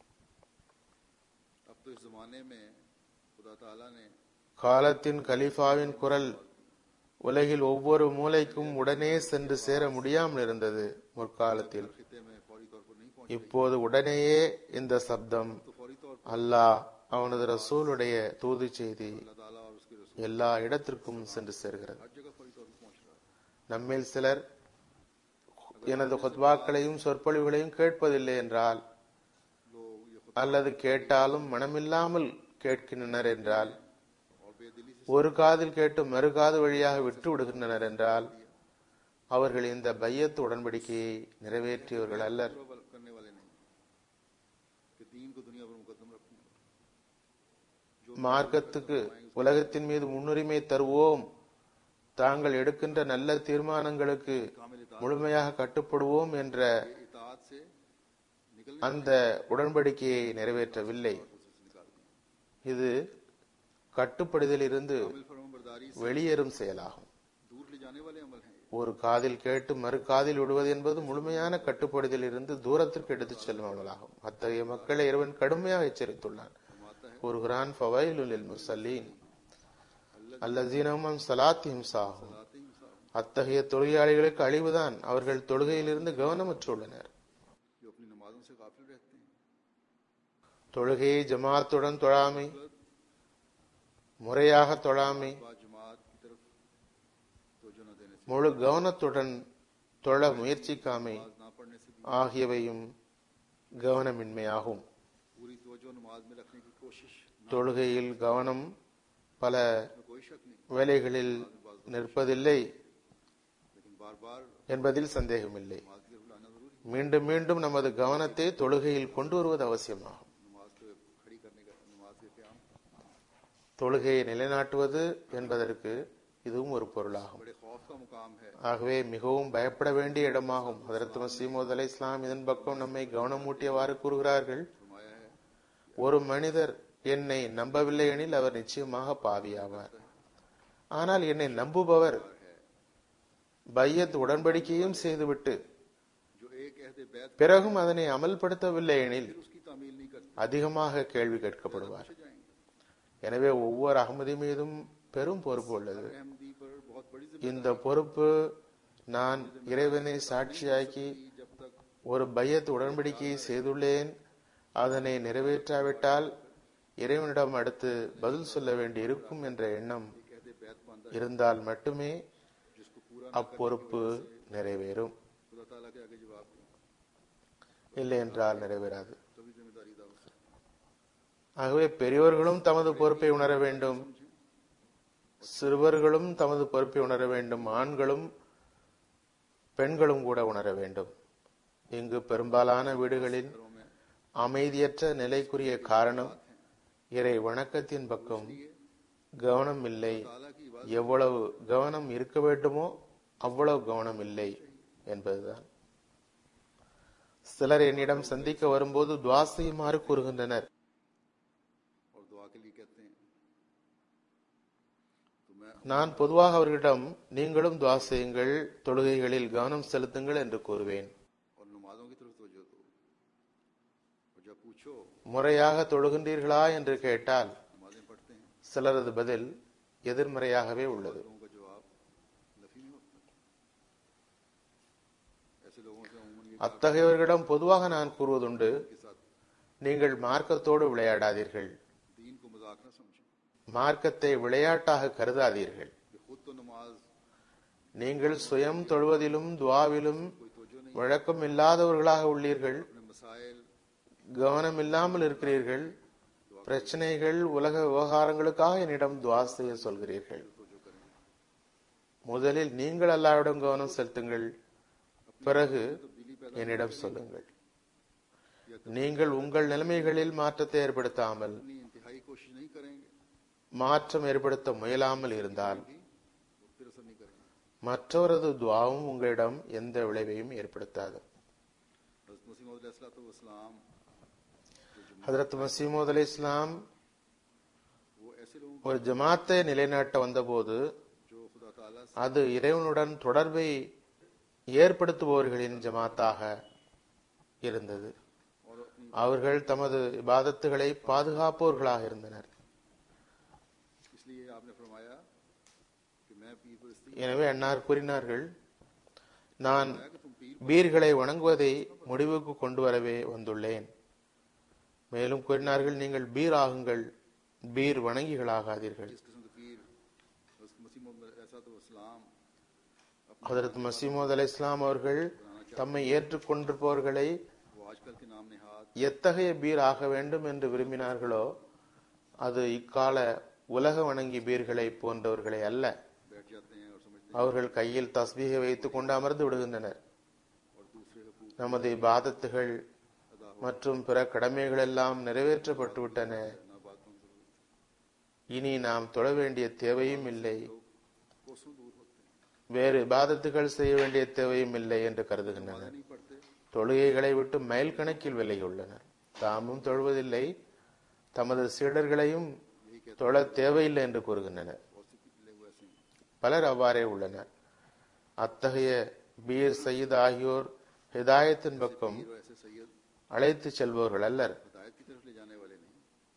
अब तो इस जमाने में खुदा ताला ने காலத்தின் கலீஃபாவின் குரல் உலகில் ஒவ்வொரு மூலைக்கும் உடனே சென்று சேர முடியாமல் இருந்தது முற்காலத்தில் खिते में फौरी तौर पर नहीं पहुंच இப்போது உடனேயே இந்த சப்தம் तो फौरी तौर पर அல்லாஹ் அவனது ரசூலுடைய தூது செய்தி अल्लाह ताला और उसके रसूल எல்லா இடத்திற்கும் சென்று சேர்கிறது हर जगह फौरी तौर पर पहुंच रहा है நம்மில் சிலர் எனது ஹுத்பாக்களையும் சொற்பொழிவுகளையும் கேட்பதில்லை என்றால் लोग ये खुद அல்லது கேட்டாலும் மனமில்லாமல் கேட்கின்றனர் என்றால் और बेदिली से ஒரு காதில் கேட்டு மறு காது வழியாக விட்டு விடுகின்றனர் என்றால் அவர்கள் இந்த பையத்து உடன்படிக்கையை நிறைவேற்றியவர்கள் அல்லர் बुरा करने वाले नहीं कि दीन को दुनिया पर मुकदम रखने மார்க்கத்துக்கு உலகத்தின் மீது முன்னுரிமை தருவோம் தாங்கள் எடுக்கின்ற நல்ல தீர்மானங்களுக்கு முழுமையாக கட்டுப்படுவோம் என்ற इतात से निकलने அந்த உடன்படிக்கையை நிறைவேற்றவில்லை இது கட்டுப்படுதலிருந்து फरमबरदारी से வெளியேறும் செயலாகும் दूर ले जाने वाले अमल हैं ये। ஒரு காதில் கேட்டு மறு காதில் விடுவது என்பது முழுமையான கட்டுப்படுதலில் இருந்து தூரத்திற்கு எடுத்துச் செல்லும் அமலாகும் அத்தகைய மக்களை இறைவன் கடுமையாக எச்சரித்துள்ளான் கூறுகிறான் ஃபவைலுலில் முசல்லீன் அல்லசீனமும் சலாத்தியும் சாகும் அத்தகைய தொழிலாளிகளுக்கு அழிவுதான் அவர்கள் தொழுகையிலிருந்து கவனமற்றுள்ளனர் जो अपनी नमाजों से गाफिल रहते हैं தொழுகையை ஜமாத்துடன் தொழாமை முறையாக தொழாமை बाद जमात की तरफ तोजो न देने से முழு கவனத்துடன் தொழ முயற்சிக்காமை नमाज ना पढ़ने से भी ஆகியவையும் கவனமின்மையாகும் पूरी तोजो नमाज में रखने की कोशिश न தொழுகையில் கவனம் பல में कोई शक नहीं வேலைகளில் நிற்பதில்லை लेकिन बार बार என்பதில் சந்தேகமில்லை नमाज की तरफ लाना जरूरी மீண்டும் மீண்டும் நமது கவனத்தை தொழுகையில் கொண்டு வருவது அவசியமாகும் नमाज को खड़ी करने का नमाज के क्याम தொழுகையை நிலைநாட்டுவது என்பதற்கு இதுவும் ஒரு பொருளாகும் बड़े खौफ का मुकाम है ஆகவே மிகவும் பயப்பட வேண்டிய இடமாகும் ஹதரத் மசீமோத் அலை இஸ்லாம் இதன் பக்கம் நம்மை கவனமூட்டியவாறு கூறுகிறார்கள் फरमाया है ஒரு மனிதர் என்னை நம்பவில்லை எனில் அவர் நிச்சயமாக பாவியாவார் ஆனால் என்னை நம்புபவர் பையத் உடன்படிக்கையும் செய்துவிட்டு जो एक अहद बैत பிறகும் அதனை அமல்படுத்தவில்லை எனில் उसकी तामील नहीं करते அதிகமாக கேள்வி கேட்கப்படுவார் जाएंगे எனவே ஒவ்வொரு அகமதி மீதும் பெரும் பொறுப்பு உள்ளது अहमदी पर बहुत बड़ी இந்த பொறுப்பு நான் இறைவனை சாட்சியாக்கி जब तक ஒரு பையத் உடன்படிக்கையை செய்துள்ளேன் அதனை நிறைவேற்றாவிட்டால் இறைவனிடம் அடுத்து பதில் சொல்ல வேண்டி இருக்கும் என்ற எண்ணம் कहते बैत बांधा இருந்தால் மட்டுமே जिसको पूरा அப்பொறுப்பு நிறைவேறும் खुदा ताला के आगे जवाब दें இல்லை என்றால் நிறைவேறாது तभी जिम्मेदारी अदा हो सकती ஆகவே பெரியோர்களும் தமது பொறுப்பை உணர வேண்டும் சிறுவர்களும் தமது பொறுப்பை உணர வேண்டும் ஆண்களும் பெண்களும் கூட உணர வேண்டும் இங்கு பெரும்பாலான வீடுகளில் அமைதியற்ற நிலைக்குரிய காரணம் இறை வணக்கத்தின் பக்கம் கவனம் இல்லை எவ்வளவு கவனம் இருக்க வேண்டுமோ அவ்வளவு கவனம் இல்லை என்பதுதான் சிலர் என்னிடம் சந்திக்க வரும்போது துவா செய்யுமாறு கூறுகின்றனர் और दुआ के लिए कहते हैं तो मैं நான் பொதுவாக அவர்களிடம் நீங்களும் துவா செய்யுங்கள் தொழுகைகளில் கவனம் செலுத்துங்கள் என்று கூறுவேன் और नमाजों की तरफ तवज्जो दो और जब पूछो முறையாக தொழுகின்றீர்களா என்று கேட்டால் नमाजें சிலரது பதில் எதிர்மறையாகவே உள்ளது लोगों का जवाब नफी में होता है ऐसे लोगों से अमूमन ये அத்தகையவர்களிடம் பொதுவாக நான் கூறுவதுண்டு के साथ நீங்கள் மார்க்கத்தோடு விளையாடாதீர்கள் दीन को मजाक न समझें மார்க்கத்தை விளையாட்டாக கருதாதீர்கள் कि खुद तो नमाज நீங்கள் சுயம் தொழுவதிலும் துவாவிலும் कोई तोजो नहीं வழக்கம் இல்லாதவர்களாக உள்ளீர்கள் अपने मसाइल கவனம் இல்லாமல் இருக்கிறீர்கள் பிரச்சனைகள் உலக விவகாரங்களுக்காக என்னிடம் துவா செய்ய சொல்கிறீர்கள் तोजो करें முதலில் நீங்கள் அல்லாவிடம் கவனம் செலுத்துங்கள் பிறகு என்னிடம் சொல்லுங்கள் நீங்கள் உங்கள் நிலைமைகளில் மாற்றத்தை ஏற்படுத்தாமல் अपनी इंतहाई कोशिश नहीं करेंगे மாற்றம் ஏற்படுத்த முயலாமல் இருந்தால் भी वो फिर असर नहीं करेंगे மற்றவரது துவாவும் உங்களிடம் எந்த விளைவையும் ஏற்படுத்தாது हजरत मसीम वसलाम ஹதரத் மசீமோத் அலி இஸ்லாம் वो ऐसे लोगों ஒரு ஜமாத்தை நிலைநாட்ட வந்தபோது जो खुदा ताला से அது இறைவனுடன் தொடர்பை ஏற்படுத்துபவர்களின் ஜமாத்தாக இருந்தது और अपनी அவர்கள் தமது இபாதத்துகளை பாதுகாப்பவர்களாக இருந்தனர் इसलिए आपने फरमाया कि मैं पीर परस्ती எனவே அன்னார் கூறினார்கள் நான் कि तुम पीर பீர்களை வணங்குவதை முடிவுக்கு கொண்டு வரவே வந்துள்ளேன் மேலும் கூறினார்கள் நீங்கள் பீர் ஆகுங்கள் பீர் வணங்கிகளாகாதீர்கள் जिस किस्म के पीर हजरत मसीम ऐसा तो इस्लाम ஹதரத் மசீமோத் அலை இஸ்லாம் அவர்கள் தம்மை ஏற்றுக்கொண்டிருப்பவர்களை वो आजकल के नाम निहाद எத்தகைய பீர் ஆக வேண்டும் என்று விரும்பினார்களோ அது இக்கால உலக வணங்கி பீர்களை போன்றவர்களை அல்ல बैठ जाते हैं और समझते அவர்கள் கையில் தஸ்பீகை வைத்துக் கொண்டு அமர்ந்து விடுகின்றனர் हैं और दूसरे हकूक நமது இபாதத்துகள் மற்றும் பிற கடமைகள் எல்லாம் நிறைவேற்றப்பட்டு விட்டன ना बातों जरूरत இனி நாம் தொழ வேண்டிய தேவையும் இல்லை कोसों दूर होते हैं வேறு இபாதத்துகள் செய்ய வேண்டிய தேவையும் இல்லை என்று கருதுகின்றனர் नहीं पढ़ते தொழுகைகளை விட்டு மைல் கணக்கில் விலகியுள்ளனர் தாமும் தொழுவதில்லை தமது சீடர்களையும் தொழ தேவையில்லை என்று கூறுகின்றனர் बहुत से पिछले हुए ऐसे हैं பலர் அவ்வாறே உள்ளனர் அத்தகைய பீர் சயீத் ஆகியோர் ஹிதாயத்தின் பக்கம் पीर और ऐसे सैयद அழைத்து செல்பவர்கள் அல்லர் हिदायत की तरफ ले जाने वाले नहीं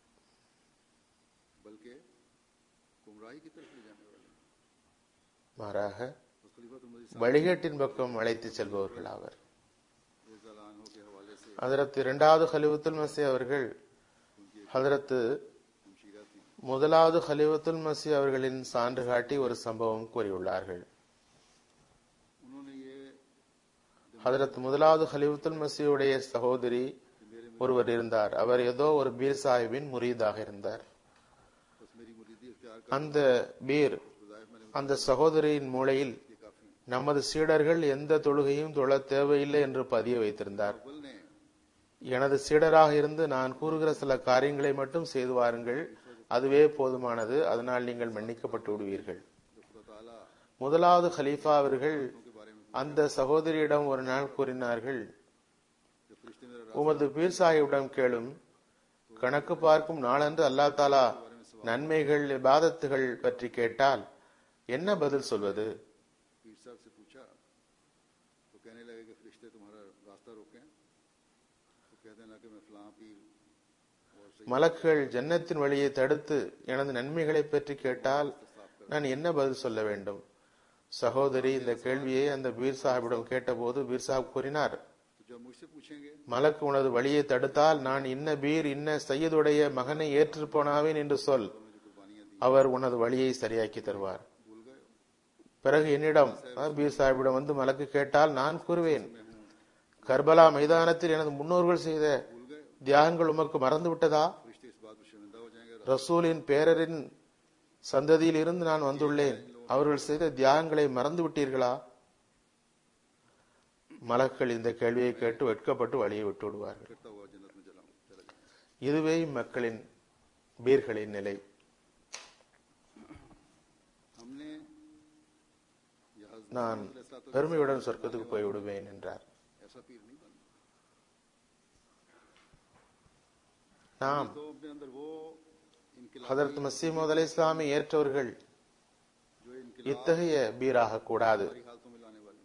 बल्कि गुमराही की तरफ ले जाने वाले हैं மாறாக उस खलीफा मजीद வழிகேட்டின் பக்கம் அழைத்து செல்பவர்கள் ஆவர் हो के हवाले से ஹதரத் இரண்டாவது ஹலிவத்துல் மசி அவர்கள் ஹதரத் हमशीरा थी முதலாவது ஹலிவத்துல் மசி அவர்களின் சான்று காட்டி ஒரு சம்பவம் கூறியுள்ளார்கள் उन्होंने ये ஹதரத் முதலாவது ஹலிவத்துல் மசியுடைய சகோதரி ஒருவர் இருந்தார் அவர் ஏதோ ஒரு பீர் சாஹிபின் முரீதாக இருந்தார் बस मेरी मुरीदी इख्तियार कर அந்த பீர் गुजारिश मैंने அந்த சகோதரியின் மூளையில் ये काफी நமது சீடர்கள் எந்த தொழுகையும் தொழ தேவையில்லை என்று பதிய வைத்திருந்தார் अव्वल ने எனது சீடராக இருந்து நான் கூறுகிற சில காரியங்களை மட்டும் செய்து வாருங்கள் அதுவே போதுமானது அதனால் நீங்கள் மன்னிக்கப்பட்டு விடுவீர்கள் जो खुदा ताला முதலாவது खलीफा அவர்கள் के बारे में அந்த சகோதரியிடம் ஒரு நாள் கூறினார்கள் जो फरिश्ते मेरा உமது பீர் சாஹிபிடம் கேளும் கணக்கு பார்க்கும் நாளன்று அல்லா தாலா நன்மைகள் இபாதத்துகள் பற்றி கேட்டால் என்ன பதில் சொல்வது पीर साहब से पूछा तो कहने लगे कि फरिश्ते तुम्हारा रास्ता रोकें तो कह देना कि मैं फलां पीर और सही மலக்குகள் ஜன்னத்தின் வழியை தடுத்து எனது நன்மைகளை பற்றி கேட்டால் நான் என்ன பதில் சொல்ல வேண்டும் சகோதரி இந்த கேள்வியை அந்த பீர் சாஹிபிடம் கேட்டபோது பீர் சாஹிப் கூறினார் तो जब मुझसे पूछेंगे மலக்கு உனது வழியை தடுத்தால் நான் இன்ன பீர் இன்ன சையதுடைய மகனை ஏற்றுப்போனாவேன் என்று சொல் मुझे कुर्बानियां दी அவர் உனது வழியை சரியாக்கி தருவார் भूल गए हो? பிறகு என்னிடம் அஹ், பீர் சாஹிபிடம் வந்து மலக்கு கேட்டால் நான் கூறுவேன் கர்பலா மைதானத்தில் எனது முன்னோர்கள் செய்த भूल गए हो? தியாகங்கள் உமக்கு மறந்து விட்டதா फरिश्ते इस बात पर शर्मिंदा हो जाएंगे ரசூலின் பேரரின் சந்ததியில் இருந்து நான் வந்துள்ளேன் அவர்கள் செய்த தியாகங்களை மறந்து விட்டீர்களா மலக்கள் இந்த கேள்வியை கேட்டு வெட்கப்பட்டு வழியை விட்டு விடுவார்கள் करता हुआ जन्नत में चला चला जाए இதுவே மக்களின் பீர்களின் நிலை हमने यह हज़रत நான் मोहम्मद अलैहिस्सलातु பெருமையுடன் சொர்க்கத்துக்கு போய் விடுவேன் என்றார் ऐसा पीर नहीं बनना நாம் तो अपने अंदर वो इनकलाब ஹதரத் மசீமது அலி இஸ்லாமை ஏற்றவர்கள் जो इनकलाब இத்தகைய பீராக கூடாது हमारी हालतों में लाने वाले हैं।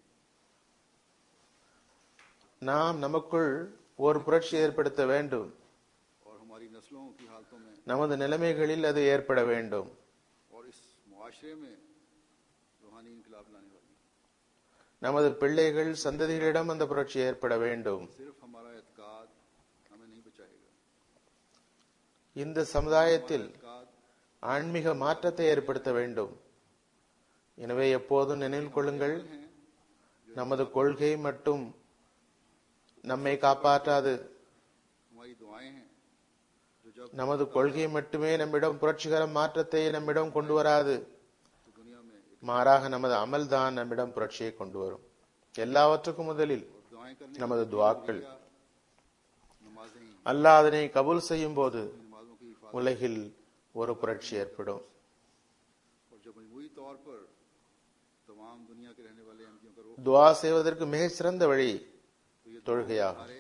நாம் நமக்குள் ஒரு புரட்சி ஏற்படுத்த வேண்டும் और हमारी नस्लों की हालतों में நமது நிலைமைகளில் அது ஏற்பட வேண்டும் और इस मुआशरे में रूहानी इनकलाब लाने वाली நமது பிள்ளைகள் சந்ததிகளிடம் அந்த புரட்சி ஏற்பட வேண்டும் सिर्फ हमारा एतकाद हमें नहीं बचाएगा இந்த சமுதாயத்தில் एतकाद ஆன்மீக மாற்றத்தை ஏற்படுத்த வேண்டும் எனவே எப்போதும் நினைவில் கொள்ளுங்கள் நமது கொள்கை மட்டும் நம்மை காப்பாற்றாது हमारी दुआएं हैं जो जब நமது கொள்கை மட்டுமே நம்மிடம் புரட்சிகர மாற்றத்தை நம்மிடம் கொண்டு வராது तो दुनिया में एक மாறாக நமது அமல் தான் நம்மிடம் புரட்சியை கொண்டு வரும் எல்லாவற்றுக்கும் முதலில் दुआएं करने நமது துவாக்கள் नमाजें ही அல்லாஹ் அதனை கபூல் செய்யும் போது नमाजों की हिफाजत உலகில் ஒரு புரட்சி ஏற்படும் और जब मजमूई तौर पर तमाम दुनिया के रहने वाले एमपीओ का रुख துவா செய்வதற்கு மிகச் சிறந்த வழி தொழுகையாகும் हमारे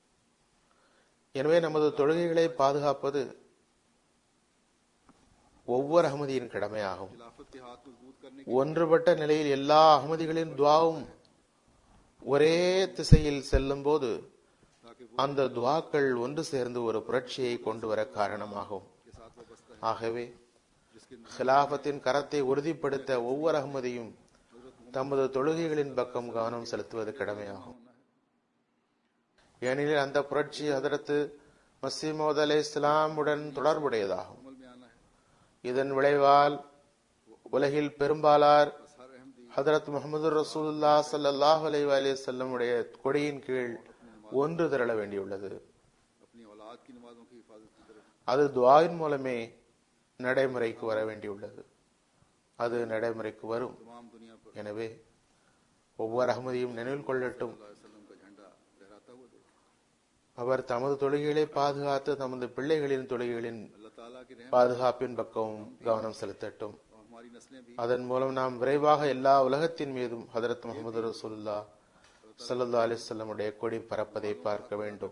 எனவே நமது தொழுகைகளை பாதுகாப்பது ஒவ்வொரு அகமதியின் கடமையாகும் खिलाफत के हाथ मजबूत करने ஒன்றுபட்ட நிலையில் எல்லா அகமதிகளின் துவாவும் ஒரே திசையில் செல்லும் போது ताकि वो அந்த துவாக்கள் ஒன்று சேர்ந்து ஒரு புரட்சியை கொண்டு வர காரணமாகும் के साथ वाबस्ता है ஆகவே जिसके ஹிலாபத்தின் கரத்தை உறுதிப்படுத்த ஒவ்வொரு அகமதியும் தமது தொழுகைகளின் பக்கம் கவனம் செலுத்துவது கடமையாகும் ஏனெனில் அந்த புரட்சி ஹதரத்து மசீமோத் அலை இஸ்லாமுடன் தொடர்புடையதாகும் अमल में आना है இதன் விளைவால் உலகில் பெரும்பாலார் बस हर अहमदी ஹதரத் முகமது ரசூலுல்லா ஸல்லல்லாஹு அலைஹி வஸல்லம் உடைய கொடியின் கீழ் ஒன்று திரள வேண்டியுள்ளது अपनी औलाद की नमाजों की हिफाजत की तरफ அது துஆவின் மூலமே நடைமுறைக்கு வர வேண்டியுள்ளது அது நடைமுறைக்கு வரும் तमाम दुनिया पर எனவே ஒவ்வொரு அகமதியும் நினைவில் கொள்ளட்டும் वसल्लम का झंडा लहराता हुआ देखे அவர் தமது தொழுகைகளை பாதுகாத்து தமது பிள்ளைகளின் தொழுகைகளின் अल्लाह ताला की रहम பாதுகாப்பின் பக்கமும் கவனம் செலுத்தட்டும் और हमारी नस्लें भी அதன் மூலம் நாம் விரைவாக எல்லா உலகத்தின் மீதும் ஹதரத் முகமது ரசூலுல்லா ஸல்லல்லாஹு அலைஹி வஸல்லம் உடைய கொடி பறப்பதை பார்க்க வேண்டும்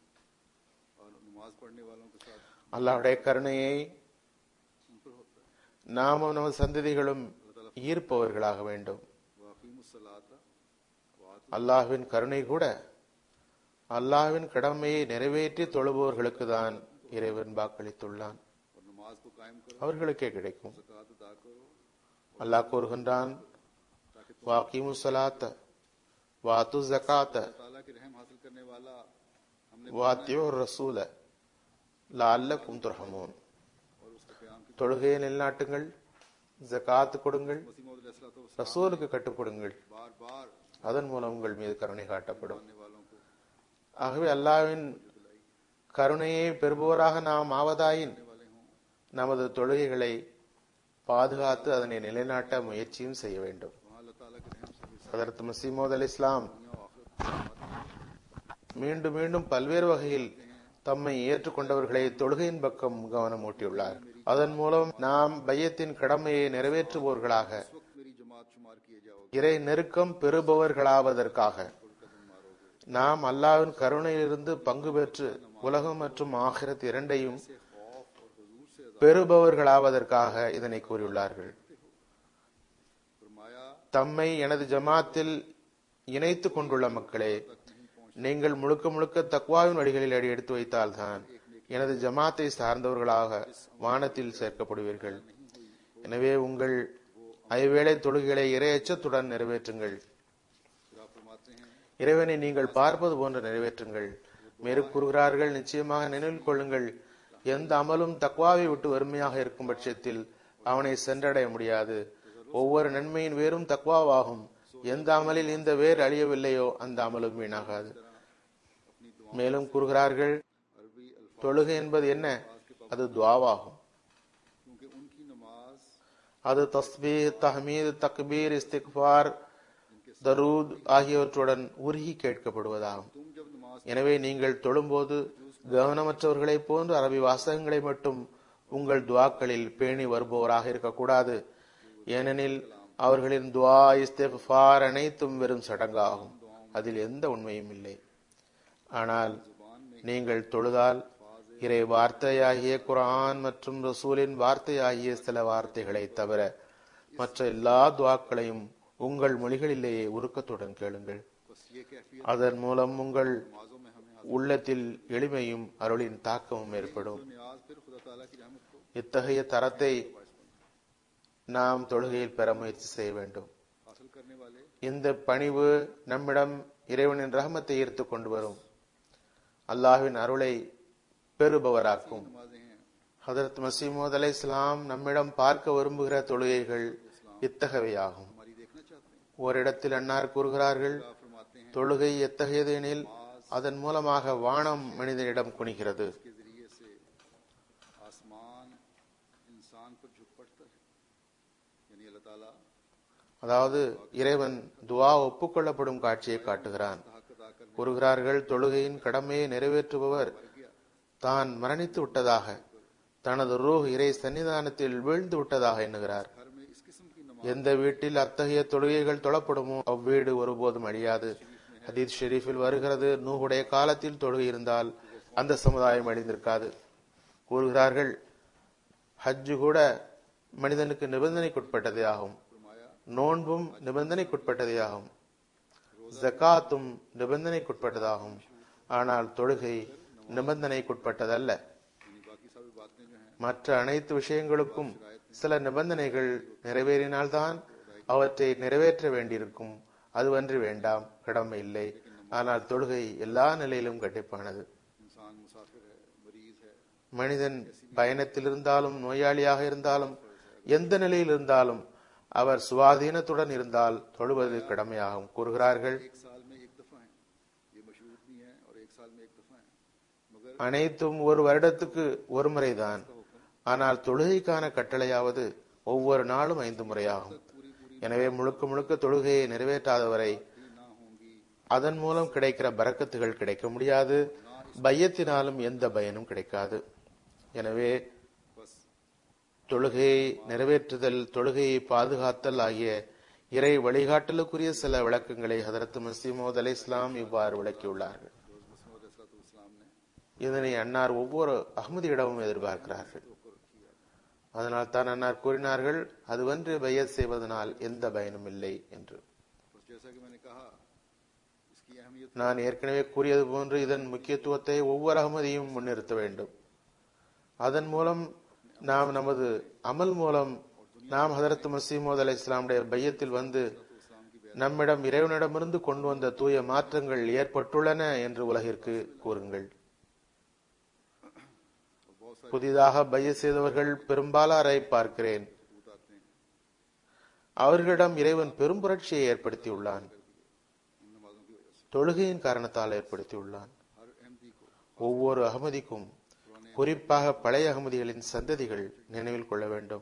और नमाज पढ़ने वालों के साथ அல்லாஹ்வுடைய கருணையை उन पर होता है நாமும் நமது சந்ததிகளும் ஈர்ப்பவர்களாக வேண்டும் वाक़ीमुस्सलाता वात அல்லாஹ்வின் கருணை கூட அல்லாஹ்வின் கடமையை நிறைவேற்றி தொழுபவர்களுக்கு தான் இறைவன் வாக்களித்துள்ளான் और नमाज को कायम करो அவர்களுக்கே கிடைக்கும் ज़कात अदा करो அல்லாஹ் கூறுகின்றான் வாக்கிமு சலாத்த வாத்து ஜகாத்த ताला की रहम हासिल करने वाला हमने வாத்தியோ ரசூல லால்லக்கும் துர்ஹமூன் और उसके प्याम की தொழுகையை நிலைநாட்டுங்கள் ஜகாத் கொடுங்கள் मसीह तो ரசூலுக்கு கட்டுப்படுங்கள் बार बार அதன் மூலம் உங்கள் மீது கருணை காட்டப்படும் आने वालों को ஆகவே அல்லாஹ்வின் கருணையை பெறுபவராக நாம் ஆவதாயின் वाले हों நமது தொழுகைகளை பாதுகாத்து அதனை நிலைநாட்ட முயற்சியும் செய்ய வேண்டும் वहाँ अल्लाह ताला की रहम से भी அதற்கு மசீமோத் அலி இஸ்லாம் दुनिया और आखिरत மீண்டும் மீண்டும் பல்வேறு வகையில் தம்மை ஏற்றுக்கொண்டவர்களை தொழுகையின் பக்கம் கவனம் ஊட்டியுள்ளார் அதன் மூலம் நாம் பையத்தின் கடமையை நிறைவேற்றுபவர்களாக इस वक्त मेरी जमात शुमार किए जाओगे இறை நெருக்கம் பெறுபவர்களாவதற்காக நாம் அல்லாவின் கருணையிலிருந்து பங்கு பெற்று உலகம் மற்றும் ஆகிரத் இரண்டையும் பெறுபவர்களாவதற்காக இதனை கூறியுள்ளார்கள் फरमाया தம்மை எனது ஜமாத்தில் இணைத்துக் கொண்டுள்ள மக்களே நீங்கள் முழுக்க முழுக்க தக்வாவின் வழிகளில் அடி எடுத்து வைத்தால்தான் எனது ஜமாத்தை சார்ந்தவர்களாக வானத்தில் சேர்க்கப்படுவீர்கள் எனவே உங்கள் ஐவேளை தொழுகைகளை இறை எச்சத்துடன் நிறைவேற்றுங்கள் फिर आप फरमाते हैं இறைவனை நீங்கள் பார்ப்பது போன்று நிறைவேற்றுங்கள் மேலும் கூறுகிறார்கள் நிச்சயமாக நினைவில் கொள்ளுங்கள் எந்த அமலும் தக்வாவை விட்டு வறுமையாக இருக்கும் பட்சத்தில் அவனை சென்றடைய முடியாது ஒவ்வொரு நன்மையின் வேரும் தக்வாவாகும் எந்த அமலில் இந்த வேர் அழியவில்லையோ அந்த அமலும் வீணாகாது மேலும் கூறுகிறார்கள் अरबी अल्फाज தொழுகை என்பது என்ன அது துவாவாகும் क्योंकि उनकी नमाज அது தஸ்பீ தஹமீத் தக்பீர் இஸ்திக்பார் தரூத் ஆகியவற்றுடன் உருகி கேட்கப்படுவதாகும் तुम जब नमाज எனவே நீங்கள் தொழும்போது கவனமற்றவர்களைப் போன்று அரபி வாசகங்களை மட்டும் உங்கள் துவாக்களில் பேணி வருபவராக இருக்கக்கூடாது ஏனெனில் அவர்களின் துவா இஸ்திஃபார் அனைத்தும் வெறும் சடங்காகும் அதில் எந்த உண்மையும் இல்லை ஆனால் நீங்கள் தொழுதால் இறை வார்த்தையாகிய குர்ஆன் மற்றும் ரசூலின் வார்த்தையாகிய சில வார்த்தைகளை தவிர மற்ற எல்லா துவாக்களையும் உங்கள் மொழிகளிலேயே உருக்கத்துடன் கேளுங்கள் बस ये कैफियत அதன் மூலம் உங்கள் नमाजों में हमें உள்ளத்தில் எளிமையும் அருளின் தாக்கமும் ஏற்படும் न्याज फिर खुदा ताला की रहमत को இத்தகைய தரத்தை நாம் தொழுகையில் பெற முயற்சி செய்ய வேண்டும் हासिल करने वाले இந்த பணிவு நம்மிடம் இறைவனின் ரஹமத்தை ஈர்த்து கொண்டு வரும் அல்லாஹ்வின் அருளை பெறுபவராக்கும் नमाजें हैं ஹதரத் மசீமோத் அலை இஸ்லாம் நம்மிடம் பார்க்க விரும்புகிற தொழுகைகள் இத்தகையவையாகும் हमारी देखना चाहते हैं ஓரிடத்தில் அன்னார் கூறுகிறார்கள் क्या फरमाते हैं தொழுகை எத்தகையது எனில் அதன் மூலமாக வானம் மனிதனிடம் குனிகிறது के जरिए से आसमान इंसान पर झुक पड़ता है यानी अल्लाह ताला அதாவது இறைவன் துவா ஒப்புக்கொள்ளப்படும் காட்சியை காட்டுகிறான் हक अदा करने கூறுகிறார்கள் தொழுகையின் கடமையை நிறைவேற்றுபவர் गया தான் மரணித்து விட்டதாக தனது ரூஹ் இறை சன்னிதானத்தில் வீழ்ந்து விட்டதாக எண்ணுகிறார் घर में इस किस्म की नमाज எந்த வீட்டில் அத்தகைய தொழுகைகள் தொழப்படுமோ அவ்வீடு ஒருபோதும் அழியாது ஹதீத் ஷெரீஃபில் வருகிறது நூஹுடைய காலத்தில் தொழுகை இருந்தால் அந்த சமுதாயம் அழிந்திருக்காது கூறுகிறார்கள் ஹஜ்ஜு கூட மனிதனுக்கு நிபந்தனைக்குட்பட்டதே ஆகும் நோன்பும் நிபந்தனைக்குட்பட்டதே ஆகும் ஜகாத்தும் நிபந்தனைக்குட்பட்டதாகும் ஆனால் தொழுகை நிபந்தனைக்குட்பட்டதல்ல यानी बाकी सभी बातें जो हैं மற்ற அனைத்து விஷயங்களுக்கும் சில நிபந்தனைகள் நிறைவேறினால்தான் அவற்றை நிறைவேற்ற வேண்டியிருக்கும் அதுவன்றி வேண்டாம் கடமை இல்லை ஆனால் தொழுகை எல்லா நிலையிலும் கண்டிப்பானது इंसान मुसाफिर है मरीज है மனிதன் பயணத்தில் இருந்தாலும் நோயாளியாக இருந்தாலும் எந்த நிலையில் இருந்தாலும் அவர் சுவாதீனத்துடன் இருந்தால் தொழுவது கடமையாகும் கூறுகிறார்கள் एक साल में एक दफा है ये मशरूत भी है और एक साल में एक दफा है मगर அனைத்தும் ஒரு வருடத்துக்கு ஒரு முறைதான் ஆனால் தொழுகைக்கான கட்டளையாவது ஒவ்வொரு நாளும் ஐந்து முறையாகும் எனவே முழுக்க முழுக்க தொழுகையை நிறைவேற்றாதவரை ना होंगी அதன் மூலம் கிடைக்கிற பரக்கத்துகள் கிடைக்க முடியாது பையத்தினாலும் எந்த பயனும் கிடைக்காது எனவே बस தொழுகையை நிறைவேற்றுதல் தொழுகையை பாதுகாத்தல் ஆகிய இறை வழிகாட்டலுக்குரிய சில விளக்கங்களை ஹதரத் மசீமோத் அலை இஸ்லாம் இவ்வாறு விளக்கியுள்ளார்கள் मसूद इस्लाम ने இதனை அன்னார் ஒவ்வொரு அகமதியிடமும் எதிர்பார்க்கிறார்கள் அதனால் தான் அன்னார் கூறினார்கள் அதுவன்று பையத் செய்வதனால் எந்த பயனும் இல்லை என்று बस जैसा कि मैंने कहा इसकी अहमियत நான் ஏற்கனவே கூறியது போன்று இதன் முக்கியத்துவத்தை ஒவ்வொரு அகமதியும் முன்னிறுத்த வேண்டும் அதன் மூலம் நாம் நமது அமல் மூலம் நாம் ஹதரத் மசீமோத் அலை இஸ்லாமுடைய பையத்தில் வந்து நம்மிடம் இறைவனிடமிருந்து கொண்டு வந்த தூய மாற்றங்கள் ஏற்பட்டுள்ளன என்று உலகிற்கு கூறுங்கள் புதிதாக பைய செய்தவர்கள் பெரும்பாலாரை பார்க்கிறேன் सबूत आते हैं அவர்களிடம் இறைவன் பெரும் புரட்சியை ஏற்படுத்தியுள்ளான் इन नमाजों की वजह से தொழுகையின் காரணத்தால் ஏற்படுத்தியுள்ளான் हर अहमदी को ஒவ்வொரு அகமதிக்கும் குறிப்பாக பழைய அகமதிகளின் சந்ததிகள் நினைவில் கொள்ள வேண்டும்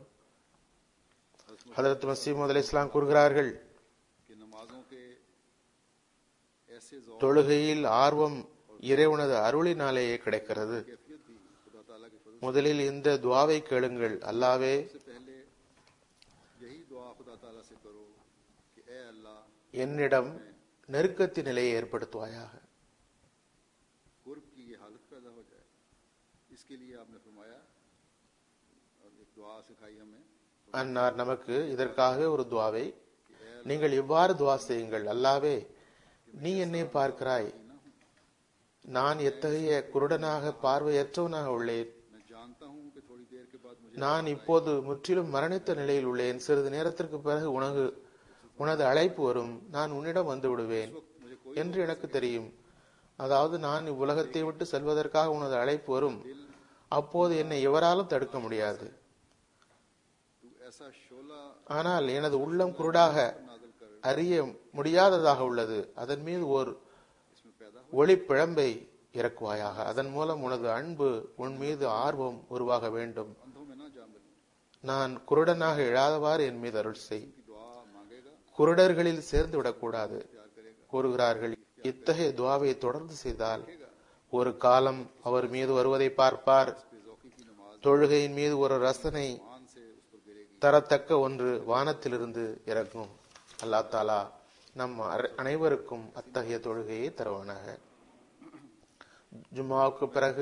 ஹதரத் மசீமது அலி இஸ்லாம் கூறுகிறார்கள் कि नमाजों के ऐसे जौक தொழுகையில் ஆர்வம் இறைவனது அருளினாலேயே கிடைக்கிறது कैफियत भी खुदा ताला के फजल முதலில் இந்த துவாவை கேளுங்கள் அல்லாவே से पहले यही दुआ खुदा ताला से करो कि ए अल्लाह என்னிடம் நெருக்கத்தின் நிலையை ஏற்படுத்துவாயாக कुर्ब की ये हालत पैदा हो जाए इसके लिए आपने फरमाया और एक दुआ सिखाई हमें அன்னார் நமக்கு இதற்காகவே ஒரு துவாவை நீங்கள் இவ்வாறு துவா செய்யுங்கள் அல்லாவே நீ என்னை பார்க்கிறாய் நான் எத்தகைய குருடனாக பார்வையற்றவனாக உள்ளேன் मैं जानता हूँ कि थोड़ी देर के बाद मुझे நான் இப்போது முற்றிலும் மரணித்த நிலையில் உள்ளேன் சிறிது நேரத்திற்கு பிறகு உனது உனது அழைப்பு வரும் நான் உன்னிடம் வந்து விடுவேன் என்று எனக்கு தெரியும் அதாவது நான் இவ்வுலகத்தை விட்டு செல்வதற்காக உனது அழைப்பு வரும் அப்போது என்னை எவராலும் தடுக்க முடியாது तू ऐसा शोला ஆனால் எனது உள்ளம் குருடாக नाजल कर அறிய முடியாததாக உள்ளது அதன் மீது ஓர் इसमें पैदा ஒளி பிழம்பை இறக்குவாயாக அதன் மூலம் உனது அன்பு உன் மீது ஆர்வம் உருவாக வேண்டும் अंधों में ना जा मिलूं நான் குருடனாக எழாதவாறு என் மீது அருள் செய் की दुआ मांगेगा குருடர்களில் சேர்ந்து விடக்கூடாது प्यार करेगा கூறுகிறார்கள் இத்தகைய துவாவை தொடர்ந்து செய்தால் ஒரு காலம் அவர் மீது வருவதை பார்ப்பார் बेजौकी की नमाज தொழுகையின் மீது ஒரு ரசனை मान से उस पर गिरेगी தரத்தக்க ஒன்று வானத்திலிருந்து இறங்கும் அல்லா தாலா நம் அர- அனைவருக்கும் அத்தகைய தொழுகையை தருவானாக ஜும்மாவுக்கு பிறகு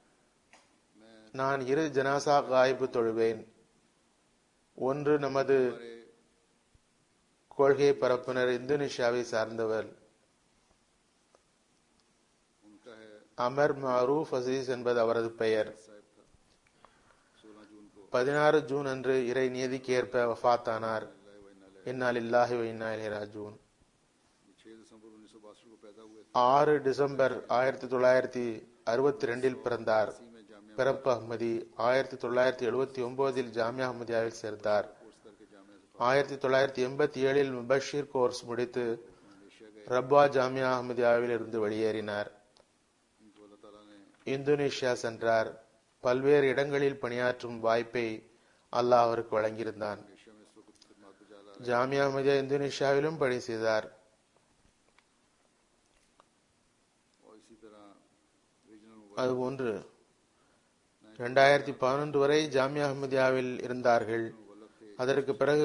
நான் இரு ஜனாசா காய்பு தொழுவேன் ஒன்று நமது கொள்கை பரப்பினர் இந்தோனேஷியாவை சார்ந்தவர் उनका है அமர் மரூஃப் அசீஸ் என்பது அவரது பெயர் साहब था सोलह जून को பதினாறு ஜூன் அன்று இறை நீதிக்கு ஏற்ப வஃபாத்தானார் இன்னால் இல்லாஹி இன்னா இலைஹி ராஜூன் छह दिसंबर उन्नीस सौ बासठ को पैदा हुए थे ஆறு டிசம்பர் ஆயிரத்தி தொள்ளாயிரத்தி அறுபத்தி ரெண்டில் பிறந்தார் में जामिया பிறப்பு அஹ்மதி ஆயிரத்தி தொள்ளாயிரத்தி எழுபத்தி ஒன்பதில் ஜாமியா அஹ்மதியாவில் சேர்ந்தார் कोर्स करके जामिया से ஆயிரத்தி தொள்ளாயிரத்தி எண்பத்தி ஏழில் முபஷீர் கோர்ஸ் முடித்து ரப்வா ஜாமியா அஹ்மதியாவில் இருந்து வெளியேறினார் इनको अल्लाह ताला ने இந்தோனேஷியா சென்றார் பல்வேறு இடங்களில் பணியாற்றும் வாய்ப்பை அல்லாஹ் அவருக்கு வழங்கியிருந்தான் एशिया में इस वक्त खिदमत को जाला ஜாமியா அஹ்மதியா இந்தோனேஷியாவிலும் பணி செய்தார் और इसी तरह रीजनल அதுபோன்று இரண்டாயிரத்தி பதினொன்று வரை ஜாமியா அஹ்மதியாவில் இருந்தார்கள் அதற்கு பிறகு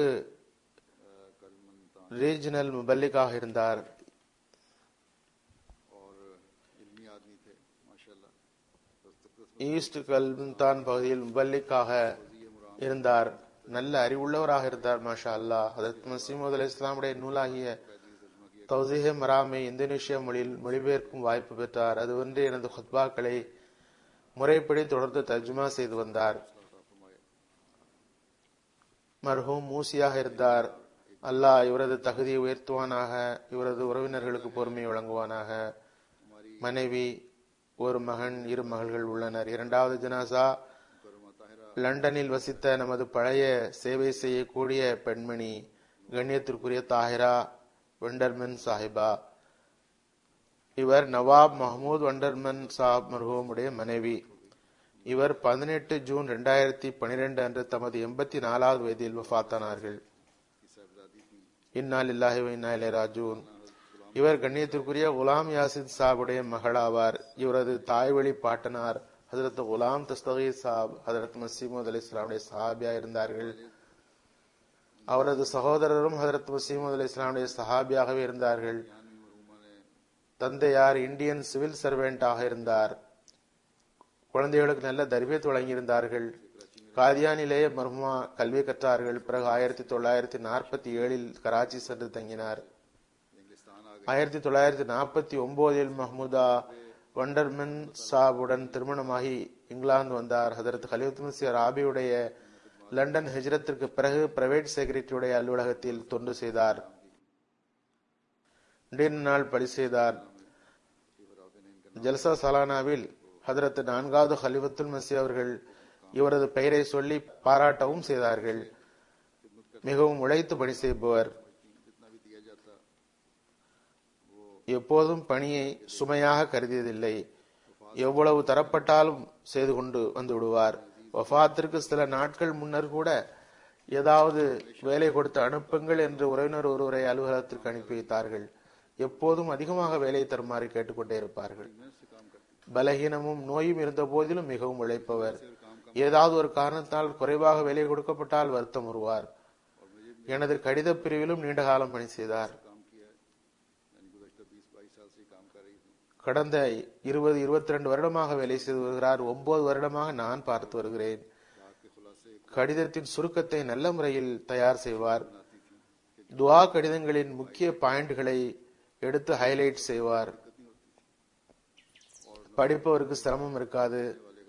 ரீஜனல் முபல்லிக்காக இருந்தார் और इल्मी आदमी थे माशाल्लाह तो तक ஈஸ்ட் கல்தான் பகுதியில் முபல்லிக்காக இருந்தார் நல்ல அறிவுள்ளவராக இருந்தார் மாஷா அல்லாஹ் ஹதரத் மசீமது அலி இஸ்லாமுடைய நூலாகிய தௌசிஹே மராமை இந்தோனேஷிய மொழியில் மொழிபெயர்க்கும் வாய்ப்பு பெற்றார் அது ஒன்று எனது ஹுத்பாக்களை முறைப்படி தொடர்ந்து தர்ஜுமா செய்து வந்தார் மர்ஹூம் மூசியாக இருந்தார் அல்லாஹ் இவரது தகுதியை உயர்த்துவானாக இவரது உறவினர்களுக்கு பொறுமை வழங்குவானாக மனைவி ஒரு மகன் இரு மகள்கள் உள்ளனர் இரண்டாவது ஜனாசா லண்டனில் வசித்த நமது பழைய சேவை செய்யக்கூடிய பெண்மணி கண்ணியத்திற்குரிய தாஹிரா வெண்டர்மன் சாஹிபா இவர் நவாப் மஹமூத் வண்டர்மன் சாப் மர்ஹூமுடைய மனைவி இவர் பதினெட்டு ஜூன் ரெண்டாயிரத்தி பனிரெண்டு அன்று தமது எண்பத்தி நாலாவது வயதில் வஃத்தானார்கள் இன்னால் இல்லாஹி இன்னா இலை ராஜூன் இவர் கண்ணியத்திற்குரிய குலாம் யாசின் சாபுடைய மகளாவார் இவரது தாய்வழி பாட்டனார் ஹதரத் குலாம் தஸ்தகி சாப் ஹதரத் மசீமது அலி இஸ்லாமுடைய சஹாபியா இருந்தார்கள் அவரது சகோதரரும் ஹதரத் மசீமது அலி இஸ்லாமுடைய சஹாபியாகவே இருந்தார்கள் தந்தையார் இந்தியன் சிவில் சர்வெண்டாக இருந்தார் குழந்தைகளுக்கு நல்ல தர்பியத் வழங்கியிருந்தார்கள் காதியானிலேயே மர்மா கல்வி கற்றார்கள் பிறகு ஆயிரத்தி தொள்ளாயிரத்தி நாற்பத்தி ஏழில் கராச்சி சென்று தங்கினார் ஆயிரத்தி தொள்ளாயிரத்தி நாற்பத்தி ஒன்பதில் மஹ்முதா வண்டர்மன் சாபுடன் திருமணமாகி இங்கிலாந்து வந்தார் ஹதரத் ஹலிஃபத் மசி ராபியுடைய லண்டன் ஹிஜ்ரத்திற்கு பிறகு பிரைவேட் செக்ரட்டரியுடைய அலுவலகத்தில் தொண்டு செய்தார் நீண்ட நாள் பணி செய்தார் ஜல்சா சலானாவில் ஹதரத் நான்காவது ஹலிஃபத்துல் மசி அவர்கள் இவரது பெயரை சொல்லி பாராட்டவும் செய்தார்கள் மிகவும் உழைத்து பணி செய்பவர் எப்போதும் பணியை சுமையாக கருதியதில்லை எவ்வளவு தரப்பட்டாலும் செய்து கொண்டு வந்து விடுவார் வஃபாத்திற்கு சில நாட்கள் முன்னர் கூட ஏதாவது வேலை கொடுத்து அனுப்புங்கள் என்று உறவினர் ஒருவரை அலுவலகத்திற்கு அனுப்பி வைத்தார்கள் எப்போதும் அதிகமாக வேலை தருமாறு கேட்டுக்கொண்டே இருப்பார்கள் பலகீனமும் நோயும் இருந்த போதிலும் மிகவும் உழைப்பவர் ஏதாவது ஒரு காரணத்தால் குறைவாக வேலை கொடுக்கப்பட்டால் வருத்தம் வருவார் எனது கடித பிரிவிலும் நீண்ட காலம் பணி செய்தார் यानी गुजशत बीस बाईस साल से काम कर रही थी கடந்த இருபது இருபத்தி ரெண்டு வருடமாக வேலை செய்து வருகிறார் ஒன்பது வருடமாக நான் பார்த்து வருகிறேன் கடிதத்தின் சுருக்கத்தை நல்ல முறையில் தயார் செய்வார் துவா கடிதங்களின் முக்கிய பாயிண்ட்களை எடுத்து ஹைலைட் செய்வார் படிப்பவருக்கு சிரமம் இருக்காது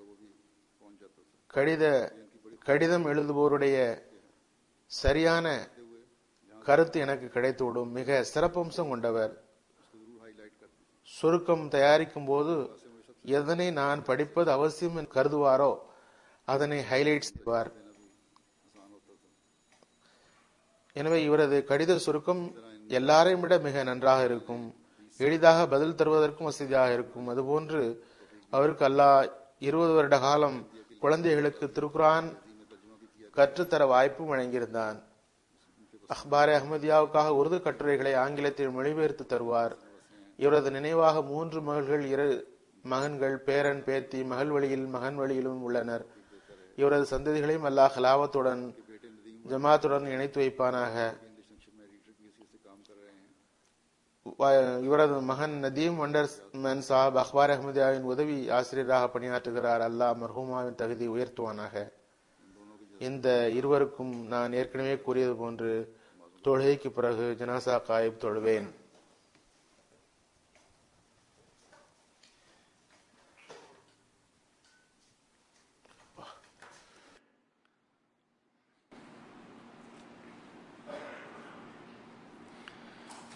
கடித கடிதம் எழுதுபவருடைய சரியான கருத்து எனக்கு கிடைத்துவிடும் மிக சிறப்பம்சம் கொண்டவர் சுருக்கம் தயாரிக்கும் போது எதனை நான் படிப்பது அவசியம் என்று கருதுவாரோ அதனை ஹைலைட் செய்வார் எனவே இவரது கடித சுருக்கம் எல்லாரையும் விட மிக நன்றாக இருக்கும் எளிதாக பதில் தருவதற்கும் வசதியாக இருக்கும் அதுபோன்று அவருக்கு அல்லாஹ் இருபது வருட காலம் குழந்தைகளுக்கு திருக்குரான் கற்றுத்தர வாய்ப்பும் வழங்கியிருந்தான் அஹ்பாரே அஹ்மதியாவுக்காக உருது கட்டுரைகளை ஆங்கிலத்தில் மொழிபெயர்த்து தருவார் இவரது நினைவாக மூன்று மகள்கள் இரு மகன்கள் பேரன் பேத்தி மகள் வழியில் மகன் வழியிலும் உள்ளனர் இவரது சந்ததிகளையும் அல்லாஹ் ஹலாவத்துடன் ஜமாத்துடன் இணைத்து வைப்பானாக வ- இவரது மகன் நதீம் வண்டர்மேன் சாப் அக்பார் அஹ்மதியாவின் உதவி ஆசிரியராக பணியாற்றுகிறார் அல்லாஹ் மர்ஹூமாவின் தகுதி உயர்த்துவானாக இந்த இருவருக்கும் நான் ஏற்கனவே கூறியது போன்று தொழுகைக்கு பிறகு ஜனாசா காயிப் தொழுவேன்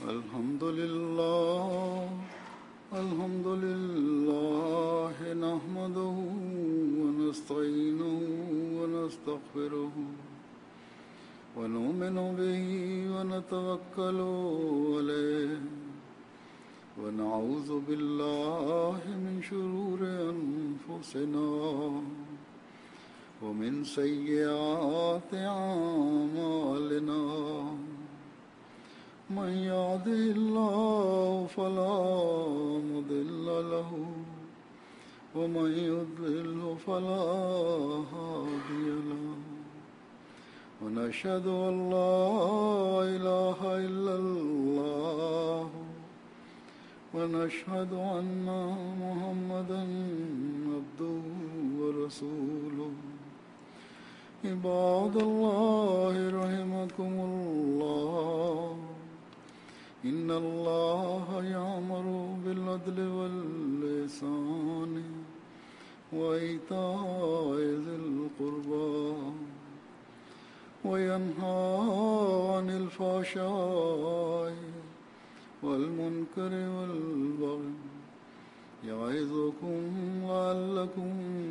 الحمد لله الحمد لله نحمده ونستعينه ونستغفره ونؤمن به ونتوكل عليه ونعوذ بالله من شرور أنفسنا ومن سيئات أعمالنا من يهده الله فلا مضل له ومن يضلل فلا هادي له ونشهد أن لا إله إلا الله ونشهد أن محمدا عبده ورسوله عباد الله رحمكم الله إن الله يأمر بالعدل واللسان وإيتاء ذي القربى وينهى عن الفحشاء والمنكر والبغي يعظكم لعلكم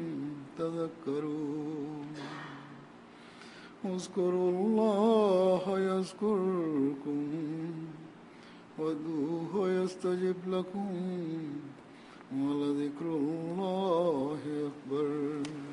تذكرون اذكروا الله يذكركم وادعوه يستجب لكم ولذكر الله أكبر